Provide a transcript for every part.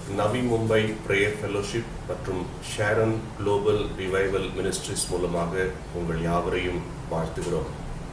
நவி Mumbai prayer fellowship மற்றும் ஷேரன் global revival ministries மூலமாக உங்கள் யாவரையும் வாழ்த்துகிறோம்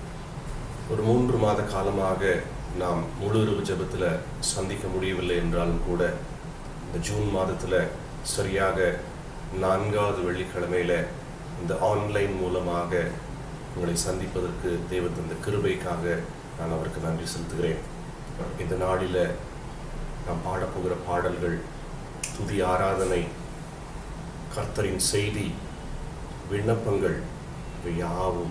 ஒரு மூன்று மாத காலமாக நாம் முழு இரவு ஜெபத்தில் சந்திக்க முடியவில்லை என்றாலும் கூட இந்த ஜூன் மாதத்தில் சரியாக நான்காவது வெள்ளிக்கிழமையில் இந்த ஆன்லைன் மூலமாக உங்களை சந்திப்பதற்கு தேவ தந்த கிருபைக்காக நான் அவருக்கு நன்றி செலுத்துகிறேன் இந்த நாளில் நாம் பாடப்போகிற பாடல்கள் துதி ஆராதனை கர்த்தரின் செய்தி விண்ணப்பங்கள் இவை யாவும்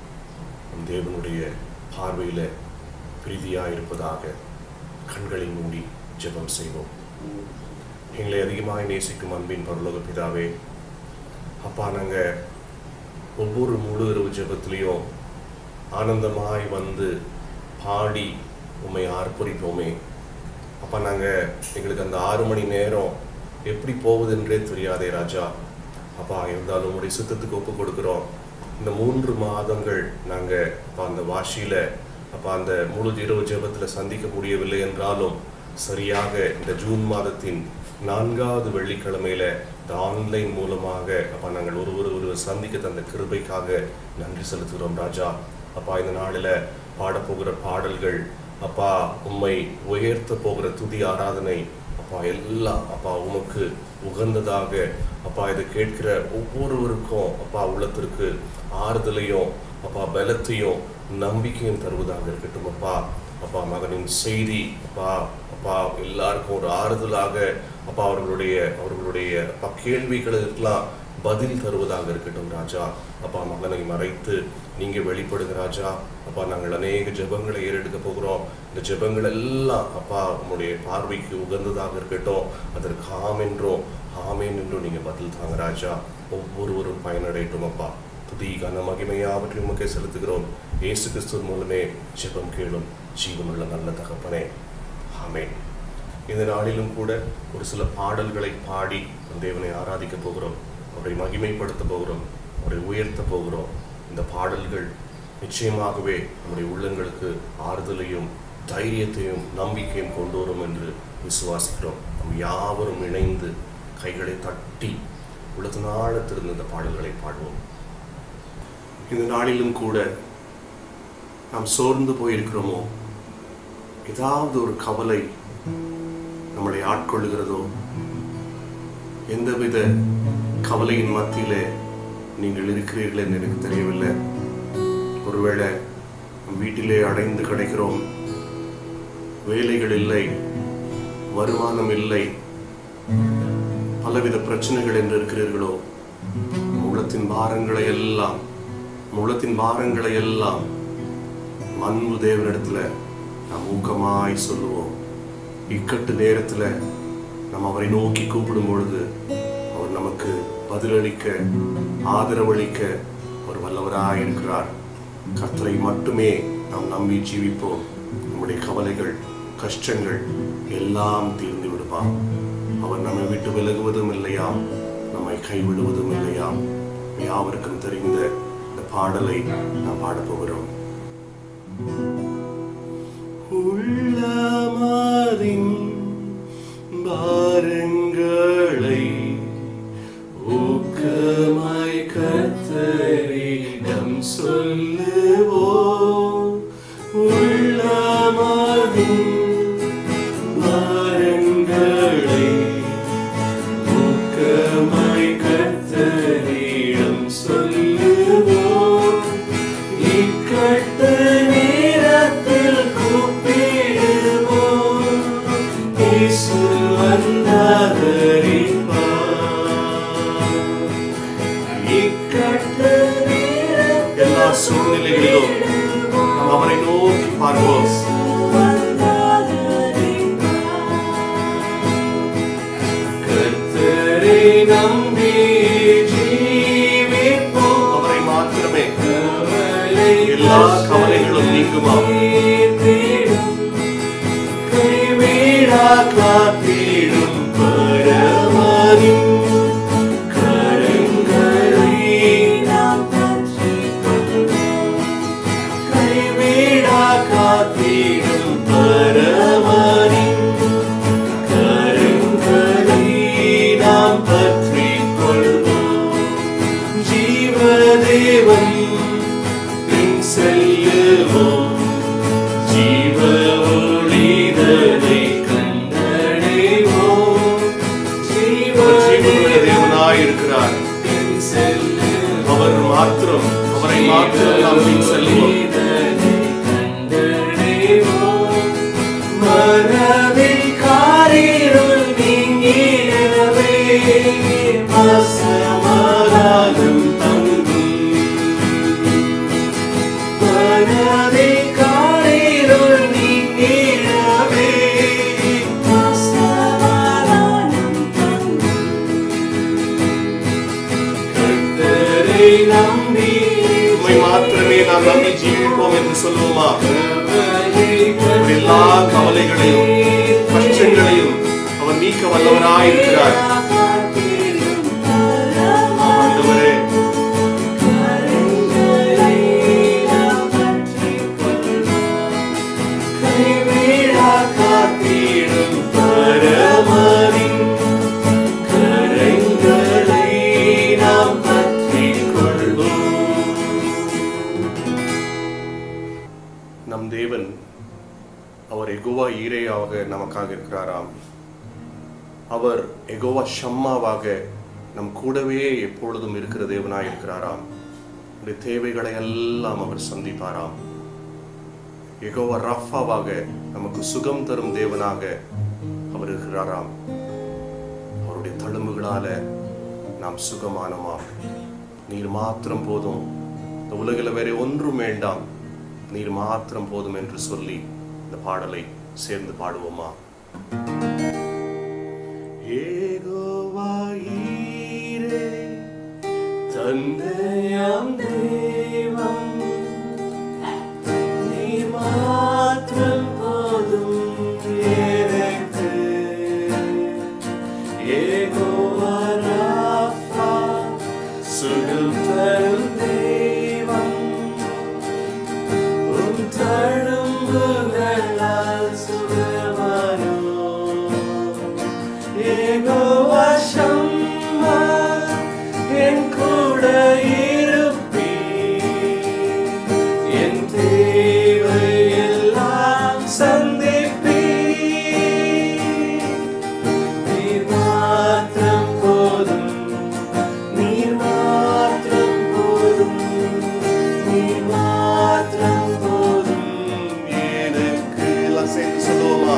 நம் தேவனுடைய பார்வையில் பிரீதியாக இருப்பதாக கண்களை மூடி ஜெபம் செய்வோம் எங்களை அதிகமாக நேசிக்கும் அன்பின் பரலோக பிதாவே அப்பா நாங்கள் ஒவ்வொரு முழு இரவு ஜெபத்திலையும் ஆனந்தமாய் வந்து பாடி உண்மை ஆர்ப்பரிப்போமே அப்பா நாங்கள் எங்களுக்கு அந்த ஆறு மணி நேரம் எப்படி போகுதுன்றே தெரியாதே ராஜா அப்பா இருந்தாலும் உங்களுடைய சுத்தத்துக்கு ஒப்பு கொடுக்குறோம் இந்த மூன்று மாதங்கள் நாங்கள் அப்பா அந்த வாஷியில் அப்பா அந்த முழு இரவு ஜெபத்தில் சந்திக்க முடியவில்லை என்றாலும் சரியாக இந்த ஜூன் மாதத்தின் நான்காவது வெள்ளிக்கிழமையில இந்த ஆன்லைன் மூலமாக அப்பா நாங்கள் ஒருவர் ஒருவர் சந்திக்க தந்த கிருபைக்காக நன்றி செலுத்துகிறோம் ராஜா அப்பா இந்த நாளில் பாடப்போகிற பாடல்கள் அப்பா உம்மை உயர்த்த போகிற துதி ஆராதனை அப்பா எல்லாம் அப்பா உமக்கு உகந்ததாக அப்பா இதை கேட்கிற ஒவ்வொருவருக்கும் அப்பா உள்ளத்திற்கு ஆறுதலையும் அப்பா பலத்தையும் நம்பிக்கையும் தருவதாக இருக்கட்டும் அப்பா அப்பா மகனின் செய்தி அப்பா அப்பா எல்லாருக்கும் ஒரு ஆறுதலாக அப்பா அவர்களுடைய அவர்களுடைய அப்பா கேள்விகளுக்கெல்லாம் பதில் தருவதாக இருக்கட்டும் ராஜா அப்பா மகனை மறைத்து நீங்க வெளிப்படுங்க ராஜா அப்பா நாங்கள் அநேக ஜெபங்களை ஏறெடுக்க போகிறோம் இந்த ஜெபங்கள் எல்லாம் அப்பா உங்களுடைய பார்வைக்கு உகந்ததாக இருக்கட்டும் அதற்கு ஆம் என்றும் ஆமேன் என்றும் நீங்க பதில் தாங்க ராஜா ஒவ்வொருவரும் பயனடையட்டும் அப்பா துதி கன மகிமையாவற்றை உமக்கே செலுத்துகிறோம் இயேசு கிறிஸ்துவின் மூலமே ஜெபம் கேளும் ஜீவனுள்ள நல்ல தகப்பனே ஆமேன் இந்த நாளிலும் கூட ஒரு சில பாடல்களை பாடி நம் தேவனை ஆராதிக்க போகிறோம் அவரை மகிமைப்படுத்த போகிறோம் அவரை உயர்த்த போகிறோம் இந்த பாடல்கள் நிச்சயமாகவே நம்முடைய உள்ளங்களுக்கு ஆறுதலையும் தைரியத்தையும் நம்பிக்கையும் கொண்டு வரும் என்று விசுவாசிக்கிறோம் நம் யாவரும் இணைந்து கைகளை தட்டி உள்ளத்து நாளத்திலிருந்து இந்த பாடல்களை பாடுவோம் இந்த நாளிலும் கூட நாம் சோர்ந்து போயிருக்கிறோமோ ஏதாவது ஒரு கவலை நம்மளை ஆட்கொள்ளுகிறதோ எந்தவித கவலையின் மத்தியிலே நீங்கள் இருக்கிறீர்கள் என்று எனக்கு தெரியவில்லை ஒருவேளை நம் வீட்டிலே அடைந்து கிடைக்கிறோம் வேலைகள் இல்லை வருமானம் இல்லை பலவித பிரச்சனைகள் என்று இருக்கிறீர்களோ உள்ளத்தின் பாரங்களை எல்லாம் உள்ளத்தின் பாரங்களை எல்லாம் அன்பு தேவனிடத்துல நாம் ஊக்கமாய் சொல்லுவோம் இக்கட்டு நேரத்துல நாம் அவரை நோக்கி கூப்பிடும் பொழுது அவர் நமக்கு பதிலளிக்க ஆதரவளிக்க அவர் வல்லவராய் இருக்கிறார் கர்த்தரை மட்டுமே நாம் நம்பி ஜீவிப்போம் நம்முடைய கவலைகள் கஷ்டங்கள் எல்லாம் தீர்ந்து விடுவான் அவர் நம்மை விட்டு விலகுவதும் இல்லையாம் நம்மை கைவிடுவதும் இல்லையாம் யாவருக்கும் தெரிந்த இந்த பாடலை நாம் பாடப் போகிறோம் உள்ளமாதின் பாரங்களை ஊக்கமாய் கத்தரிடம் சொல்லுவோம் உள்ளமாதின் பாரங்களை ஊக்கமாய் கத்தரிடம் சொல்லுவோம் இக்கட்ட நேரத்தில் கூப்பிடுவோம் இயேசு வந்தாதரிப்பார் இக்கட்ட நேரத்தில் எல்லா சூழ்நிலைகளிலும் நாம் அவரை நோக்கி பார்ப்போம் கர்த்தரை நம்பி ஜீவிப்போம் அவரை மாத்திரமே எல்லா கவலைகளும் நீங்குமாம் கைவிடா காத்திடும் பரமனின் கரங்களை கைவிடா காத்திடும் பரமனின் கரங்களை உங்கள் எல்லா கவலைகளையும் கஷ்டங்களையும் அவர் நீக்க வல்லவராய் இருக்கிறார் ஆண்டவரே நம் தேவன் அவர் எகோவா ஈரேயாக நமக்காக இருக்கிறாராம் அவர் எகோவா ஷம்மாவாக நம் கூடவே எப்பொழுதும் இருக்கிற தேவனாய் இருக்கிறாராம் உடைய தேவைகளை எல்லாம் அவர் சந்திப்பாராம் எகோவா ரஃபாவாக நமக்கு சுகம் தரும் தேவனாக அவர் இருக்கிறாராம் அவருடைய தழும்புகளால நாம் சுகமானோமாம் நீர் மாத்திரம் போதும் இந்த உலகில் வேற ஒன்றும் வேண்டாம் நீர் மாத்திரம் போதும் என்று சொல்லி இந்த பாடலை சேர்ந்து பாடுவோமா ஏகோவா ஈரே, தந்தையாம் தெய்வம், நீர் மாத்திரம் போதும் எனக்கு. ஏகோவா ராஃபா, சுகம் தரும் தெய்வம் உம் தழும்புகளால் சுகமானோ. யெகோவா ஷம்மா, என் கூட இருப்பீர். என் தேவை எல்லாம் சந்திப்பீர். நீர் மாத்திரம் போதும் நீர் மாத்திரம் போதும் நீர் மாத்திரம் போதும் எனக்கு எல்லாம் சேர்ந்து சொல்லுவோமா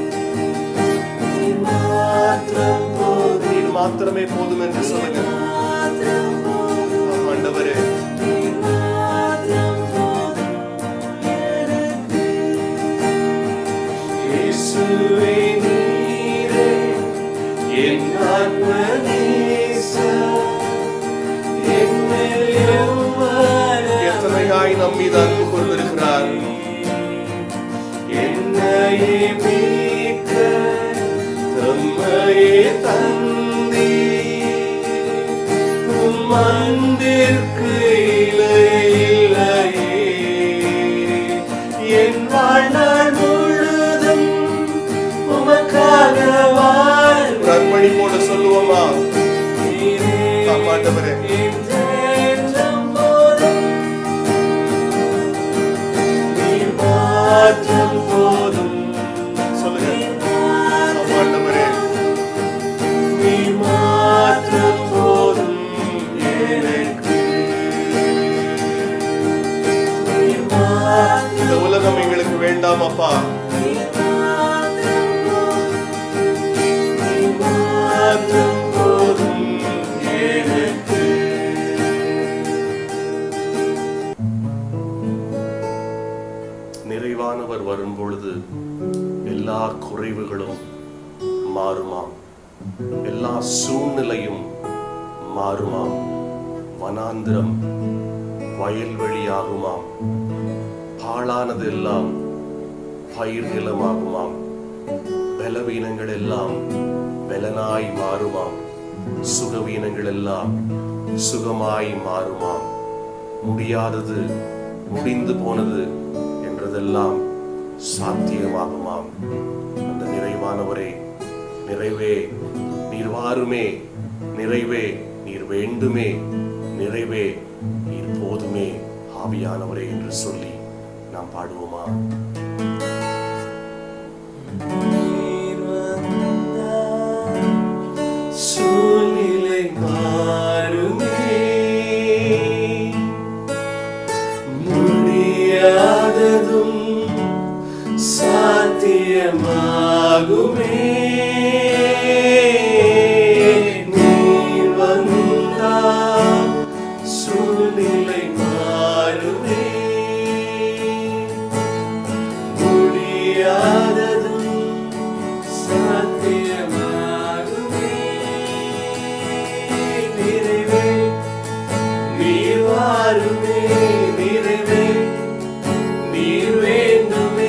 நீர் மாத்திரம் போதும் நீர் மாத்திரமே போதும் என்று சொல்லுங்க ஆம், ஆண்டவரே இயேசுவே நீரே என் ஆத்ம எத்தனையாய் நம் மீது அன்பு கொண்டிருக்கிறார் என்னையே மீட்க தம்மையே தந்தி உம் அன்பிற்கு இலையில்லையே என் வாழ்நாள் முழுதும் உமக்காக வாழ் அர்ப்பணிப்போடு சொல்லுவோமா ஆமாண்டவரே நீர் மாற்றம் போதும் சொல்லுங்க ஆமாண்டவரே நீர் மாற்றம் போதும் எனக்கு நீர் மா- இந்த உலகம் எங்களுக்கு வேண்டாம் அப்பா நீர் மாற்றம் போதும் எனக்கு நிறைவானவர் வரும் பொழுது எல்லா குறைவுகளும் மாறுமாம் எல்லா சூழ்நிலையும் மாறுமாம் வனாந்திரம் வயல்வெளியாகுமாம் பாழானது எல்லாம் பயிர் நிலமாகுமாம் பலவீனங்கள் எல்லாம் பலனாய் மாறுமாம் சுகவீனங்கள் எல்லாம் சுகமாய் மாறுமாம் முடியாதது முடிந்து போனது என்றதெல்லாம் சாத்தியமாகுமாம் அந்த நிறைவானவரே நிறைவே நீர் வாருமே நிறைவே நீர் வேண்டுமே நிறைவே நீர் போதுமே ஆவியானவரே என்று சொல்லி நாம் பாடுவோமா சூழ்நிலை மாறுமே முடியாததும் சாத்தியமாகுமே நீர் வந்தால் சூழ்நிலை மாறுமே முடியாததும் சாத்தியமாகுமே நிறைவே நீர் வாருமே நிறைவே நீர் வேண்டுமே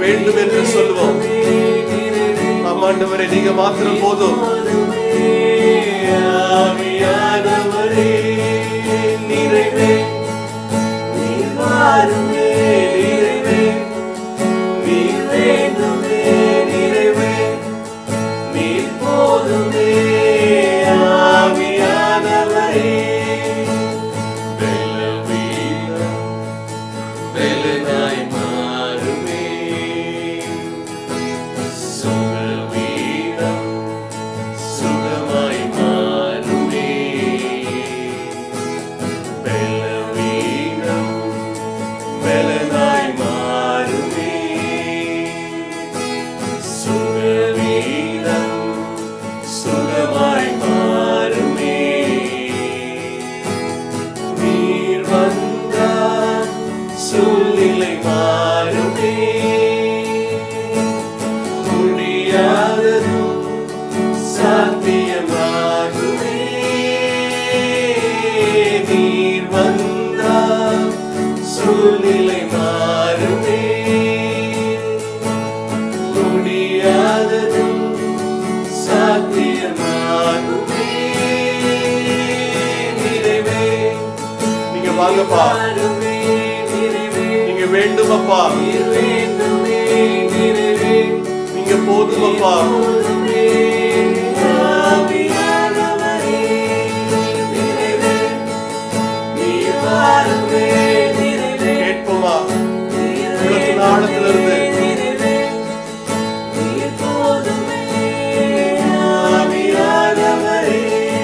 வேண்டும் என்று சொல்லுவோம் ஆமாண்டவரே நீங்க மாத்திரம் போதும் ஆவியானவரே நிறைவே நீர் வாருமே நிறைவே நீர் வேண்டுமே நிறைவே நீர் போதுமே ஆவியானவரே வெள்ளவீனம் வெள்ளனாய் மாறுமே சுகவீனம் சுகமாய் மாறுமே வெள்ளவீனம் வெள்ளனாய் மாறுமே சுகவீனம் சுகமாய் மாறுமே நீர் வந்தால் சூழ்நிலை மாறுமே முடியாததும் சாத்தியமாகுமே நீர் வந்தால் சூழ்நிலை மாறுமே முடியாததும் சாத்தியமாகுமே நிறைவே நீங்க வாங்கப்பா மாறுமே நிறைவே நீங்க வேண்டும் அப்பா நீர் வேண்டுமே நிறைவே நீங்க போதும் அப்பா போதுமே ஆவியானவரே நிறைவே நீர் வாருமே நிறைவே கேட்போமா நீர் உள்ளத்தின் ஆழத்திலிருந்து. நிறைவே நீர் போதுமே ஆவியானவரே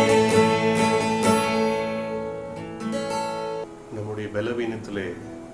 நம்முடைய பலவீனத்திலே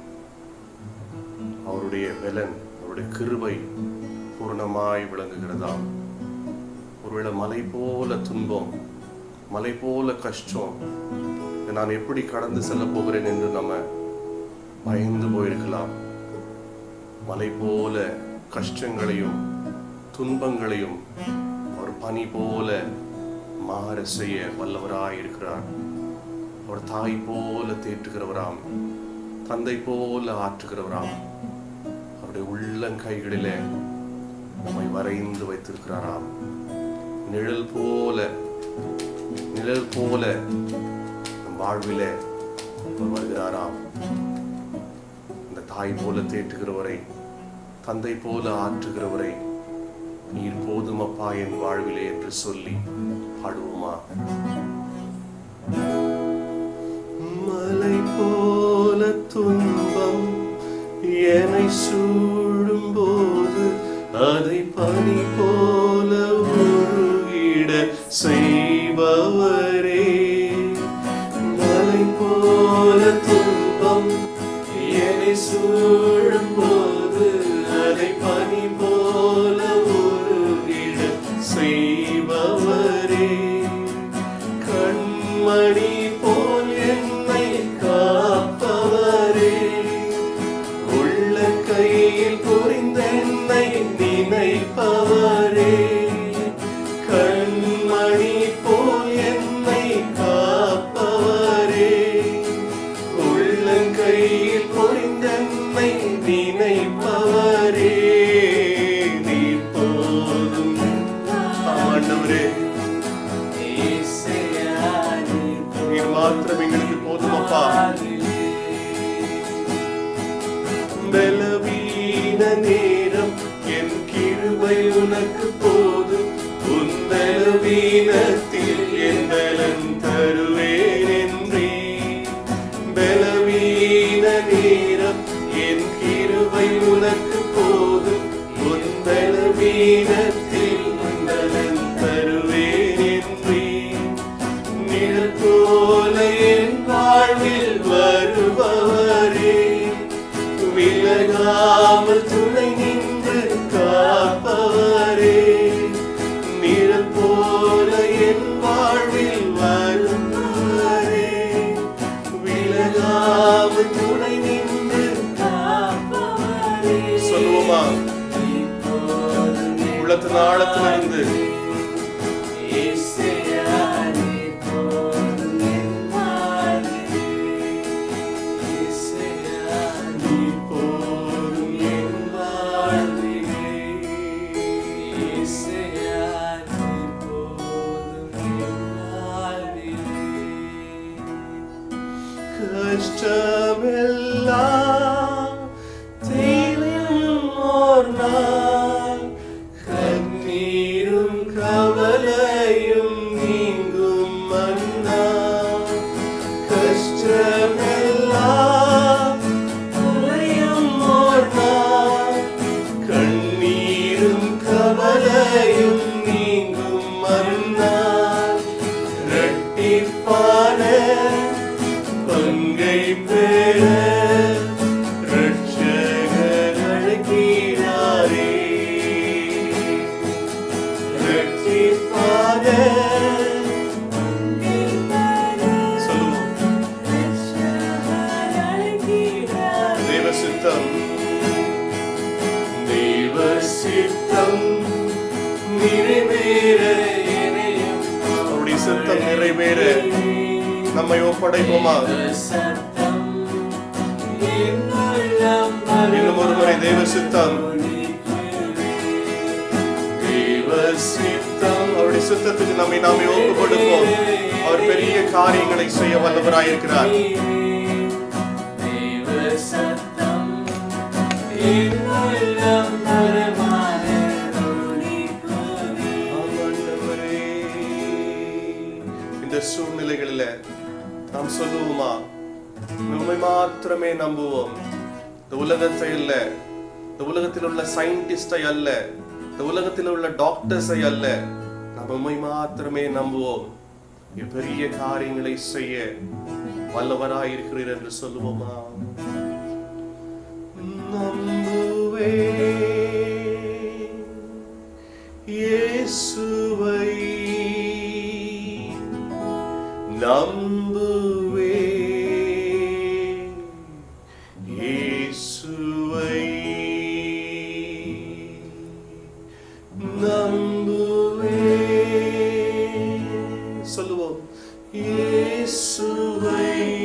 அவருடைய பலன் அவருடைய கிருபை பூர்ணமாய் விளங்குகிறதாம் ஒருவேளை மலை போல துன்பம் மலை போல கஷ்டம் இதை நான் எப்படி கடந்து செல்ல போகிறேன் என்று நம்ம பயந்து போயிருக்கலாம் மலை போல கஷ்டங்களையும் துன்பங்களையும் அவர் பனி போல மாற செய்ய வல்லவராய் இருக்கிறார் அவர் தாய் போல தேற்றுகிறவராம் தந்தை போல ஆற்றுகிறவராம் அவருடைய உள்ளங்கைகளிலே நம்மை வரைந்து வைத்திருக்கிறாராம் நிழல் போல நிழல் போல நம் வாழ்விலே அவர் வருகிறாராம் இந்த தாய் போல தேற்றுகிறவரை தந்தை போல ஆற்றுகிறவரை நீர் போதுமப்பா என் வாழ்விலே என்று சொல்லி பாடுவோமா மலை போல துன்பம் என்னை சூழும் போது அதை பனி போல உருகிட செய்பவரே மலை போல துன்பம் என்னை சூழும் போது அதை பனி போல உருகிட செய்பவரே கண்மணி போல் என்னை காப்பவரே உள்ள கையில் புரிந்தென்னை நினைப்பவரே கண்மணி போல் என்னை காப்பவரே உள்ளங்கையில் பொறிந்தன்னை நினைப்பவரே நீ போதும் ஆண்டவரே நீர் மாத்திரம் எங்களுக்கு போதும் அப்பா பலவீன நேரம் என் கிருபை உனக்கு போதும் உன் பலவீனத்தில் என் பலன் தருவேன் என்றே பலவீன நேரம் என் கிருபை உனக்கு போதும் உன் பலவீனத்தில் உன் பலன் தருவேன் என்றே நிழல் போல என் வாழ்வில் வருபவரே விலகாமல் துணை நின்று காப்பவரே நிழல் போல என் வாழ்வில் வருபவரே விலகாமல் துணை நின்று சொல்லுவோமா உள்ளத்தின் ஆழத்திலிருந்து நீ போதும் என் வாழ்வில் கவலையும் நீங்கும் மறுநாள் இரட்டிப்பான பங்கை பெற ரட்சகர் அழைக்கிறாரே இரட்டிப்பான சொல்லுவோம் தேவ சித்தம் தேவ சித்தம் நிறைவேற அவருடைய சித்தம் நிறைவேற நம்மை ஒப்படைப்போமா இன்னும் ஒரு முறை தேவ சித்தம் தேவ சித்தம் அவருடைய சித்தத்துக்கு நம்மை நாமே ஒப்பு கொடுப்போம் அவர் பெரிய காரியங்களை செய்ய வல்லவராயிருக்கிறார் ஆமாண்டவரே. இந்த சூழ்நிலைகளில நாம் சொல்லுவோமா உண்மை மாத்திரமே நம்புவோம் இந்த உலகத்தை இல்ல இந்த உலகத்தில் உள்ள சயின்டிஸ்டை அல்ல இந்த உலகத்தில் உள்ள டாக்டர்ஸை அல்ல நாம் உண்மை மாத்திரமே நம்புவோம் நீ பெரிய காரியங்களை செய்ய வல்லவராயிருக்கிறீர் என்று சொல்லுவோமா நம்புவே இயேசுவை நம்புவே இயேசுவை நம்புவே சொல்லுவோம் இயேசுவை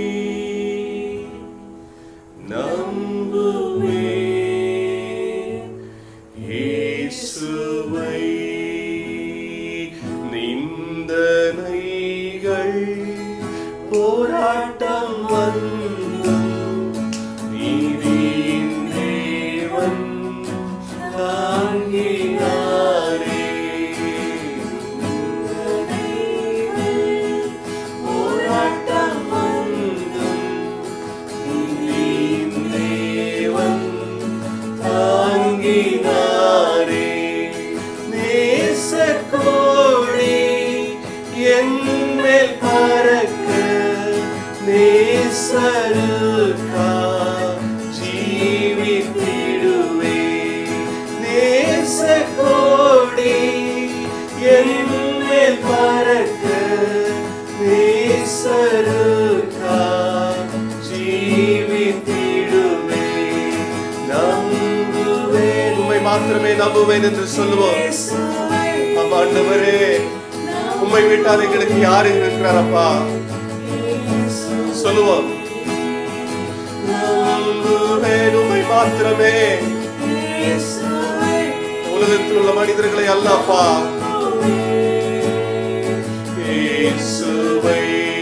நம்புவே இயேசுவை நிந்தனைகள் போராட்டம் வந்தும் நீதியின் தேவன் தாங்கினாரே போராட்டம் வந்தும் நீதியின் தேவன் தாங்கினாரே நேசக்கோழி என்மேல் பறக்க நேசருக்கா ஜீவித்திடுவே நேசக்கோழி என்மேல் பறக்க நேசருக்கா ஜீவித்திடுவே நம்புவேன் உண்மை மாத்திரமே நம்புவேன் என்று சொல்லுவோம் அப்பா ஆண்டவரே உண்மை விட்டால் எங்களுக்கு யாரு இருக்கிறாரப்பா சொல்லுவோம் நம்புவேன் உண்மை மாத்திரமே உலகத்தில் உள்ள மனிதர்களை அல்லப்பா இயேசுவை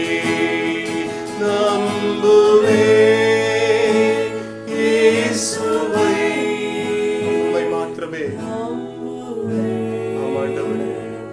நம்புவே இயேசுவை உம்மை மாத்திரமே ஆமாண்டவரே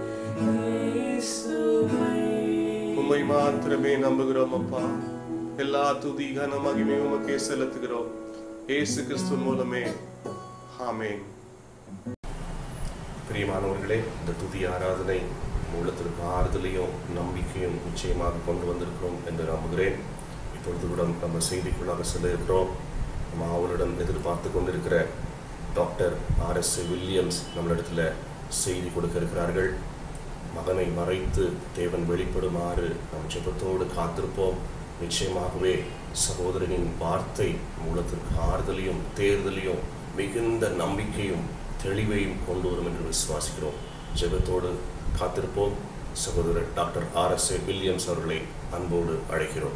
உம்மை மாத்திரமே நம்புகிறோம் அப்பா எல்லா துதி கன மகிமை உமக்கே செலுத்துகிறோம் இயேசு கிறிஸ்து மூலமே ஆமென் பிரியமானவர்களே இந்த துதி ஆராதனை மூலத்திற்கு ஆறுதலையும் நம்பிக்கையும் நிச்சயமாக கொண்டு வந்திருக்கிறோம் என்று நம்புகிறேன் இப்பொழுது கூட நம்ம செய்திக்குள்ளாக செல்ல இருக்கிறோம் நம்ம அவளுடன் எதிர்பார்த்து கொண்டிருக்கிற டாக்டர் ஆர் எஸ் வில்லியம்ஸ் நம்மளிடத்துல செய்தி கொடுக்க இருக்கிறார்கள் மகனை மறைத்து தேவன் வெளிப்படுமாறு நம் ஜெபத்தோடு காத்திருப்போம் நிச்சயமாகவே சகோதரனின் வார்த்தை மூலத்திற்கு ஆறுதலையும் தேர்தலையும் மிகுந்த நம்பிக்கையும் தெளிவையும் கொண்டு வரும் என்று விசுவாசிக்கிறோம் ஜெபத்தோடு காத்திருப்போம் சகோதரர் doctor R S A Williams அவர்களை அன்போடு அழைக்கிறோம்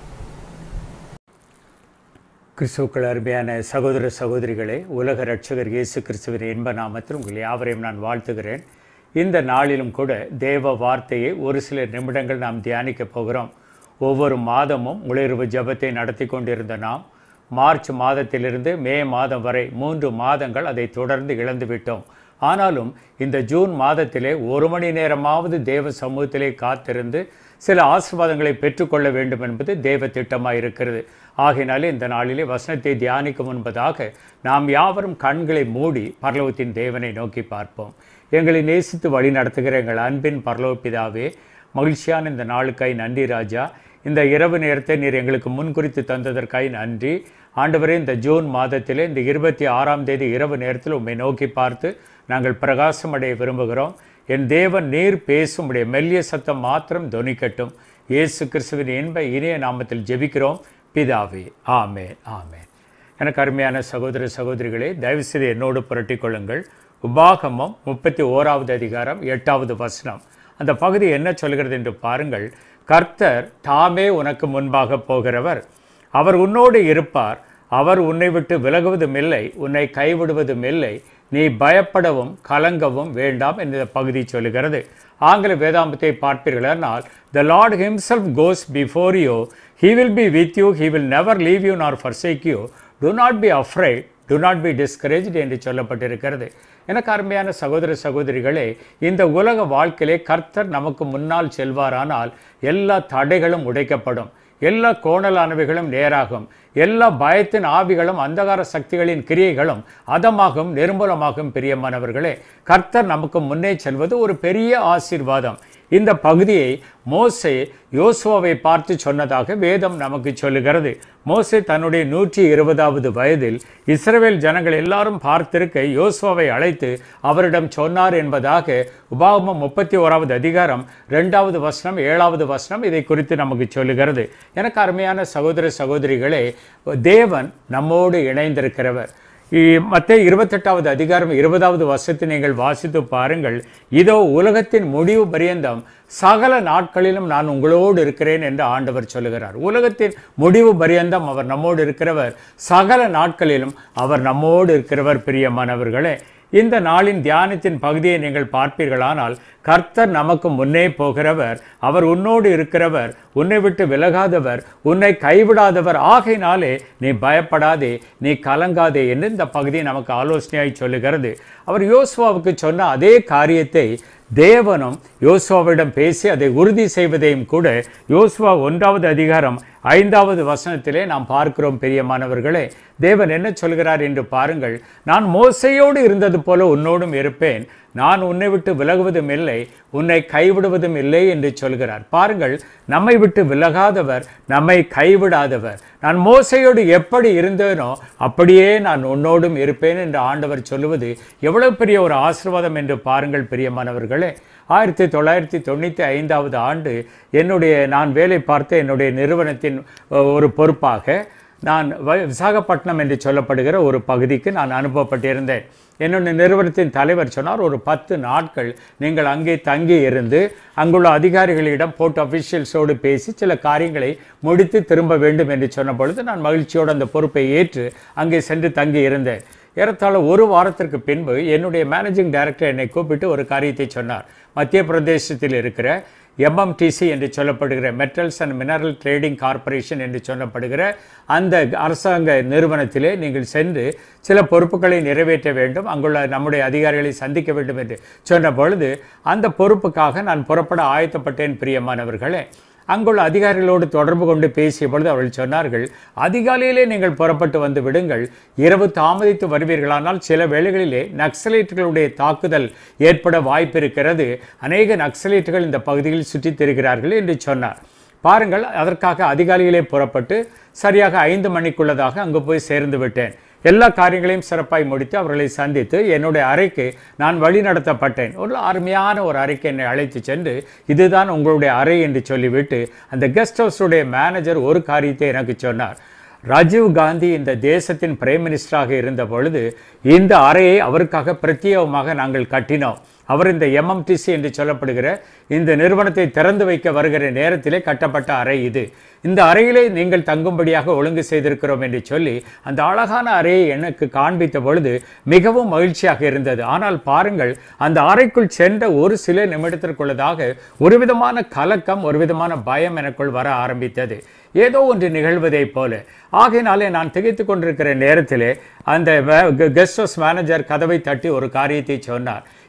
கிறிஸ்துக்கள் அருமையான சகோதர சகோதரிகளே உலக ரட்சகர் இயேசு கிறிஸ்துவின் இன்ப நாமத்தில் உங்கள் யாவரையும் நான் வாழ்த்துகிறேன் இந்த நாளிலும் கூட தேவ வார்த்தையை ஒரு சில நிமிடங்கள் நாம் தியானிக்கப் போகிறோம் ஒவ்வொரு மாதமும் உளிர்வு ஜெபத்தை நடத்தி கொண்டிருந்த நாம் மார்ச் மாதத்திலிருந்து மே மாதம் வரை மூன்று மாதங்கள் அதை தொடர்ந்து இழந்துவிட்டோம் ஆனாலும் இந்த ஜூன் மாதத்திலே ஒரு மணி நேரமாவது தேவ சமூகத்திலே காத்திருந்து சில ஆசீர்வாதங்களை பெற்றுக்கொள்ள வேண்டும் என்பது தேவ திட்டமாக இருக்கிறது ஆகையினாலே இந்த நாளிலே வசனத்தை தியானிக்கும் முன்பதாக நாம் யாவரும் கண்களை மூடி பரலோகத்தின் தேவனை நோக்கி பார்ப்போம் எங்களை நேசித்து வழி நடத்துகிற எங்கள் அன்பின் பரலோக பிதாவே மகிழ்ச்சியான இந்த நாளுக்காய் நன்றி ராஜா இந்த இரவு நேரத்தை நீர் எங்களுக்கு முன்குறித்து தந்ததற்காய் நன்றி ஆண்டவரே இந்த ஜூன் மாதத்திலே இந்த இருபத்தி ஆறாம் தேதி இரவு நேரத்தில் உம்மை நோக்கி பார்த்து நாங்கள் பிரகாசம் அடைய விரும்புகிறோம் என் தேவன் நீர் பேசும் உடைய மெல்லிய சத்தம் மாத்திரம் தொனிக்கட்டும் இயேசு கிறிஸ்துவின் இன்ப இனிய நாமத்தில் ஜெபிக்கிறோம் பிதாவே ஆமே ஆமே எனக்கு அருமையான சகோதர சகோதரிகளே தயவுசெய்து என்னோடு புரட்டிக் கொள்ளுங்கள் உபாகமம் முப்பத்தி ஓராவது அதிகாரம் எட்டாவது வசனம் அந்த பகுதி என்ன சொல்கிறது என்று பாருங்கள் கர்த்தர் தாமே உனக்கு முன்பாக போகிறவர் அவர் உன்னோடு இருப்பார் அவர் உன்னை விட்டு விலகுவதும் இல்லை உன்னை கைவிடுவதும் இல்லை நீ பயப்படவும் கலங்கவும் வேண்டாம் என்ற பகுதி சொல்லுகிறது ஆங்கில வேதாந்தத்தை பார்ப்பீர்களானால் the lord himself goes before you he will be with you he will never leave you nor forsake you do not be afraid do not be discouraged என்று சொல்லப்பட்டிருக்கிறது எனக்கு அருமையான சகோதர சகோதரிகளே இந்த உலக வாழ்க்கையிலே கர்த்தர் நமக்கு முன்னால் செல்வாரானால் எல்லா தடைகளும் உடைக்கப்படும் எல்லா கோணலானவைகளும் நேராகும் எல்லா பயத்தின் ஆவிகளும் அந்தகார சக்திகளின் கிரியைகளும் அதமாகும் நிர்மூலமாகும் பிரியமானவர்களே கர்த்தர் நமக்கு முன்னே செல்வது ஒரு பெரிய ஆசீர்வாதம் இந்த பகுதியை மோசே யோசுவாவை பார்த்து சொன்னதாக வேதம் நமக்கு சொல்லுகிறது மோசே தன்னுடைய நூற்றி இருபதாவது வயதில் இஸ்ரவேல் ஜனங்கள் எல்லாரும் பார்த்திருக்க யோசுவாவை அழைத்து அவரிடம் சொன்னார் என்பதாக உபாகமம் முப்பத்தி ஓராவது அதிகாரம் ரெண்டாவது வசனம் ஏழாவது வசனம் இதை குறித்து நமக்கு சொல்லுகிறது எனக்கு அருமையான சகோதர சகோதரிகளே தேவன் நம்மோடு இணைந்திருக்கிறவர் மற்ற இருபத்தெட்டாவது அதிகாரம் இருபதாவது வருஷத்தை நீங்கள் வாசித்து பாருங்கள் இதோ உலகத்தின் முடிவு பரியந்தம் சகல நாட்களிலும் நான் உங்களோடு இருக்கிறேன் என்று ஆண்டவர் சொல்லுகிறார் உலகத்தின் முடிவு பரியந்தம் அவர் நம்மோடு இருக்கிறவர் சகல நாட்களிலும் அவர் நம்மோடு இருக்கிறவர் பிரியமானவர்களே இந்த நாளின் தியானத்தின் பகுதியை நீங்கள் பார்ப்பீர்களானால் கர்த்தர் நமக்கு முன்னே போகிறவர் அவர் உன்னோடு இருக்கிறவர் உன்னை விட்டு விலகாதவர் உன்னை கைவிடாதவர் ஆகையினாலே நீ பயப்படாதே நீ கலங்காதே என்று இந்த பகுதி நமக்கு ஆலோசனையாய் சொல்லுகிறது அவர் யோசுவாவுக்கு சொன்ன அதே காரியத்தை தேவனும் யோசுவாவிடம் பேசி அதை உறுதி செய்வதையும் கூட யோசுவா ஒன்றாவது அதிகாரம் ஐந்தாவது வசனத்திலே நாம் பார்க்கிறோம் பெரியமானவர்களே தேவன் என்ன சொல்கிறார் என்று பாருங்கள் நான் மோசையோடு இருந்தது போல உன்னோடும் இருப்பேன் நான் உன்னை விட்டு விலகுவதும் இல்லை உன்னை கைவிடுவதும் இல்லை என்று சொல்கிறார் பாருங்கள் நம்மை விட்டு விலகாதவர் நம்மை கைவிடாதவர் நான் மோசையோடு எப்படி இருந்தேனோ அப்படியே நான் உன்னோடும் இருப்பேன் என்று ஆண்டவர் சொல்லுவது எவ்வளவு பெரிய ஒரு ஆசீர்வாதம் என்று பாருங்கள் பிரியமானவர்களே ஆயிரத்தி தொள்ளாயிரத்தி தொண்ணூற்றி ஐந்தாவது ஆண்டு என்னுடைய நான் வேலை பார்த்த என்னுடைய நிறுவனத்தின் ஒரு பொறுப்பாக நான் வ- விசாகப்பட்டினம் என்று சொல்லப்படுகிற ஒரு பகுதிக்கு நான் அனுப்பப்பட்டிருந்தேன் என்னுடைய நிறுவனத்தின் தலைவர் சொன்னார் ஒரு பத்து நாட்கள் நீங்கள் அங்கே தங்கி இருந்து அங்குள்ள அதிகாரிகளிடம் போர்ட் அஃபிஷியல்ஸோடு பேசி சில காரியங்களை முடித்து திரும்ப வேண்டும் என்று சொன்ன பொழுது நான் மகிழ்ச்சியோடு அந்த பொறுப்பை ஏற்று அங்கே சென்று தங்கி இருந்தேன் ஏறத்தாழ ஒரு வாரத்திற்கு பின்பு என்னுடைய மேனேஜிங் டைரக்டர் என்னை கூப்பிட்டு ஒரு காரியத்தை சொன்னார் மத்திய பிரதேசத்தில் இருக்கிற எம்எம்டிசி என்று சொல்லப்படுகிற metals and mineral trading corporation என்று சொல்லப்படுகிற அந்த அரசாங்க நிறுவனத்திலே நீங்கள் சென்று சில பொறுப்புகளை நிறைவேற்ற வேண்டும் அங்குள்ள நம்முடைய அதிகாரிகளை சந்திக்க வேண்டும் என்று சொன்ன பொழுது அந்த பொறுப்புக்காக நான் புறப்பட ஆயத்தப்பட்டேன் பிரியமானவர்களே அங்குள்ள அதிகாரிகளோடு தொடர்பு கொண்டு பேசிய பொழுது அவர்கள் சொன்னார்கள் அதிகாலையிலே நீங்கள் புறப்பட்டு வந்து விடுங்கள் இரவு தாமதித்து வருவீர்களானால் சில வேளைகளிலே நக்சலைட்டுகளுடைய தாக்குதல் ஏற்பட வாய்ப்பு இருக்கிறது அநேக நக்சலைட்டுகள் இந்த பகுதியில் சுற்றித் திரிகிறார்கள் என்று சொன்னார் பாருங்கள் அதற்காக அதிகாலையிலே புறப்பட்டு சரியாக ஐந்து மணிக்குள்ளதாக அங்கு போய் சேர்ந்து விட்டேன் எல்லா காரியங்களையும் சிறப்பாய் முடித்து அவர்களை சந்தித்து என்னுடைய அறைக்கு நான் வழி நடத்தப்பட்டேன் ஒரு அருமையான ஒரு அறைக்கு என்னை அழைத்து சென்று இதுதான் உங்களுடைய அறை என்று சொல்லிவிட்டு அந்த கெஸ்ட் ஹவுஸுடைய மேனேஜர் ஒரு காரியத்தை எனக்கு சொன்னார் ராஜீவ் காந்தி இந்த தேசத்தின் பிரைம் மினிஸ்டராக இருந்த பொழுது இந்த அறையை அவருக்காக பிரத்யேகமாக நாங்கள் கட்டினோம் அவர் இந்த எம்எம்டிசி என்று சொல்லப்படுகிற இந்த நிறுவனத்தை திறந்து வைக்க வருகிற நேரத்திலே கட்டப்பட்ட அறை இது இந்த அறையிலே நீங்கள் தங்கும்படியாக ஒழுங்கு செய்திருக்கிறோம் என்று சொல்லி அந்த அழகான அறையை எனக்கு காண்பித்த பொழுது மிகவும் மகிழ்ச்சியாக இருந்தது ஆனால் பாருங்கள் அந்த அறைக்குள் சென்ற ஒரு சில நிமிடத்திற்குள்ளதாக ஒரு விதமான கலக்கம் ஒரு விதமான பயம் எனக்குள் வர ஆரம்பித்தது ஏதோ ஒன்று நிகழ்வதைப் போல ஆகையினாலே நான் திகைத்து கொண்டிருக்கிற நேரத்திலே அந்த கெஸ்ட் ஹவுஸ் மேனேஜர் கதவை தட்டி ஒரு காரியத்தை சொன்னார்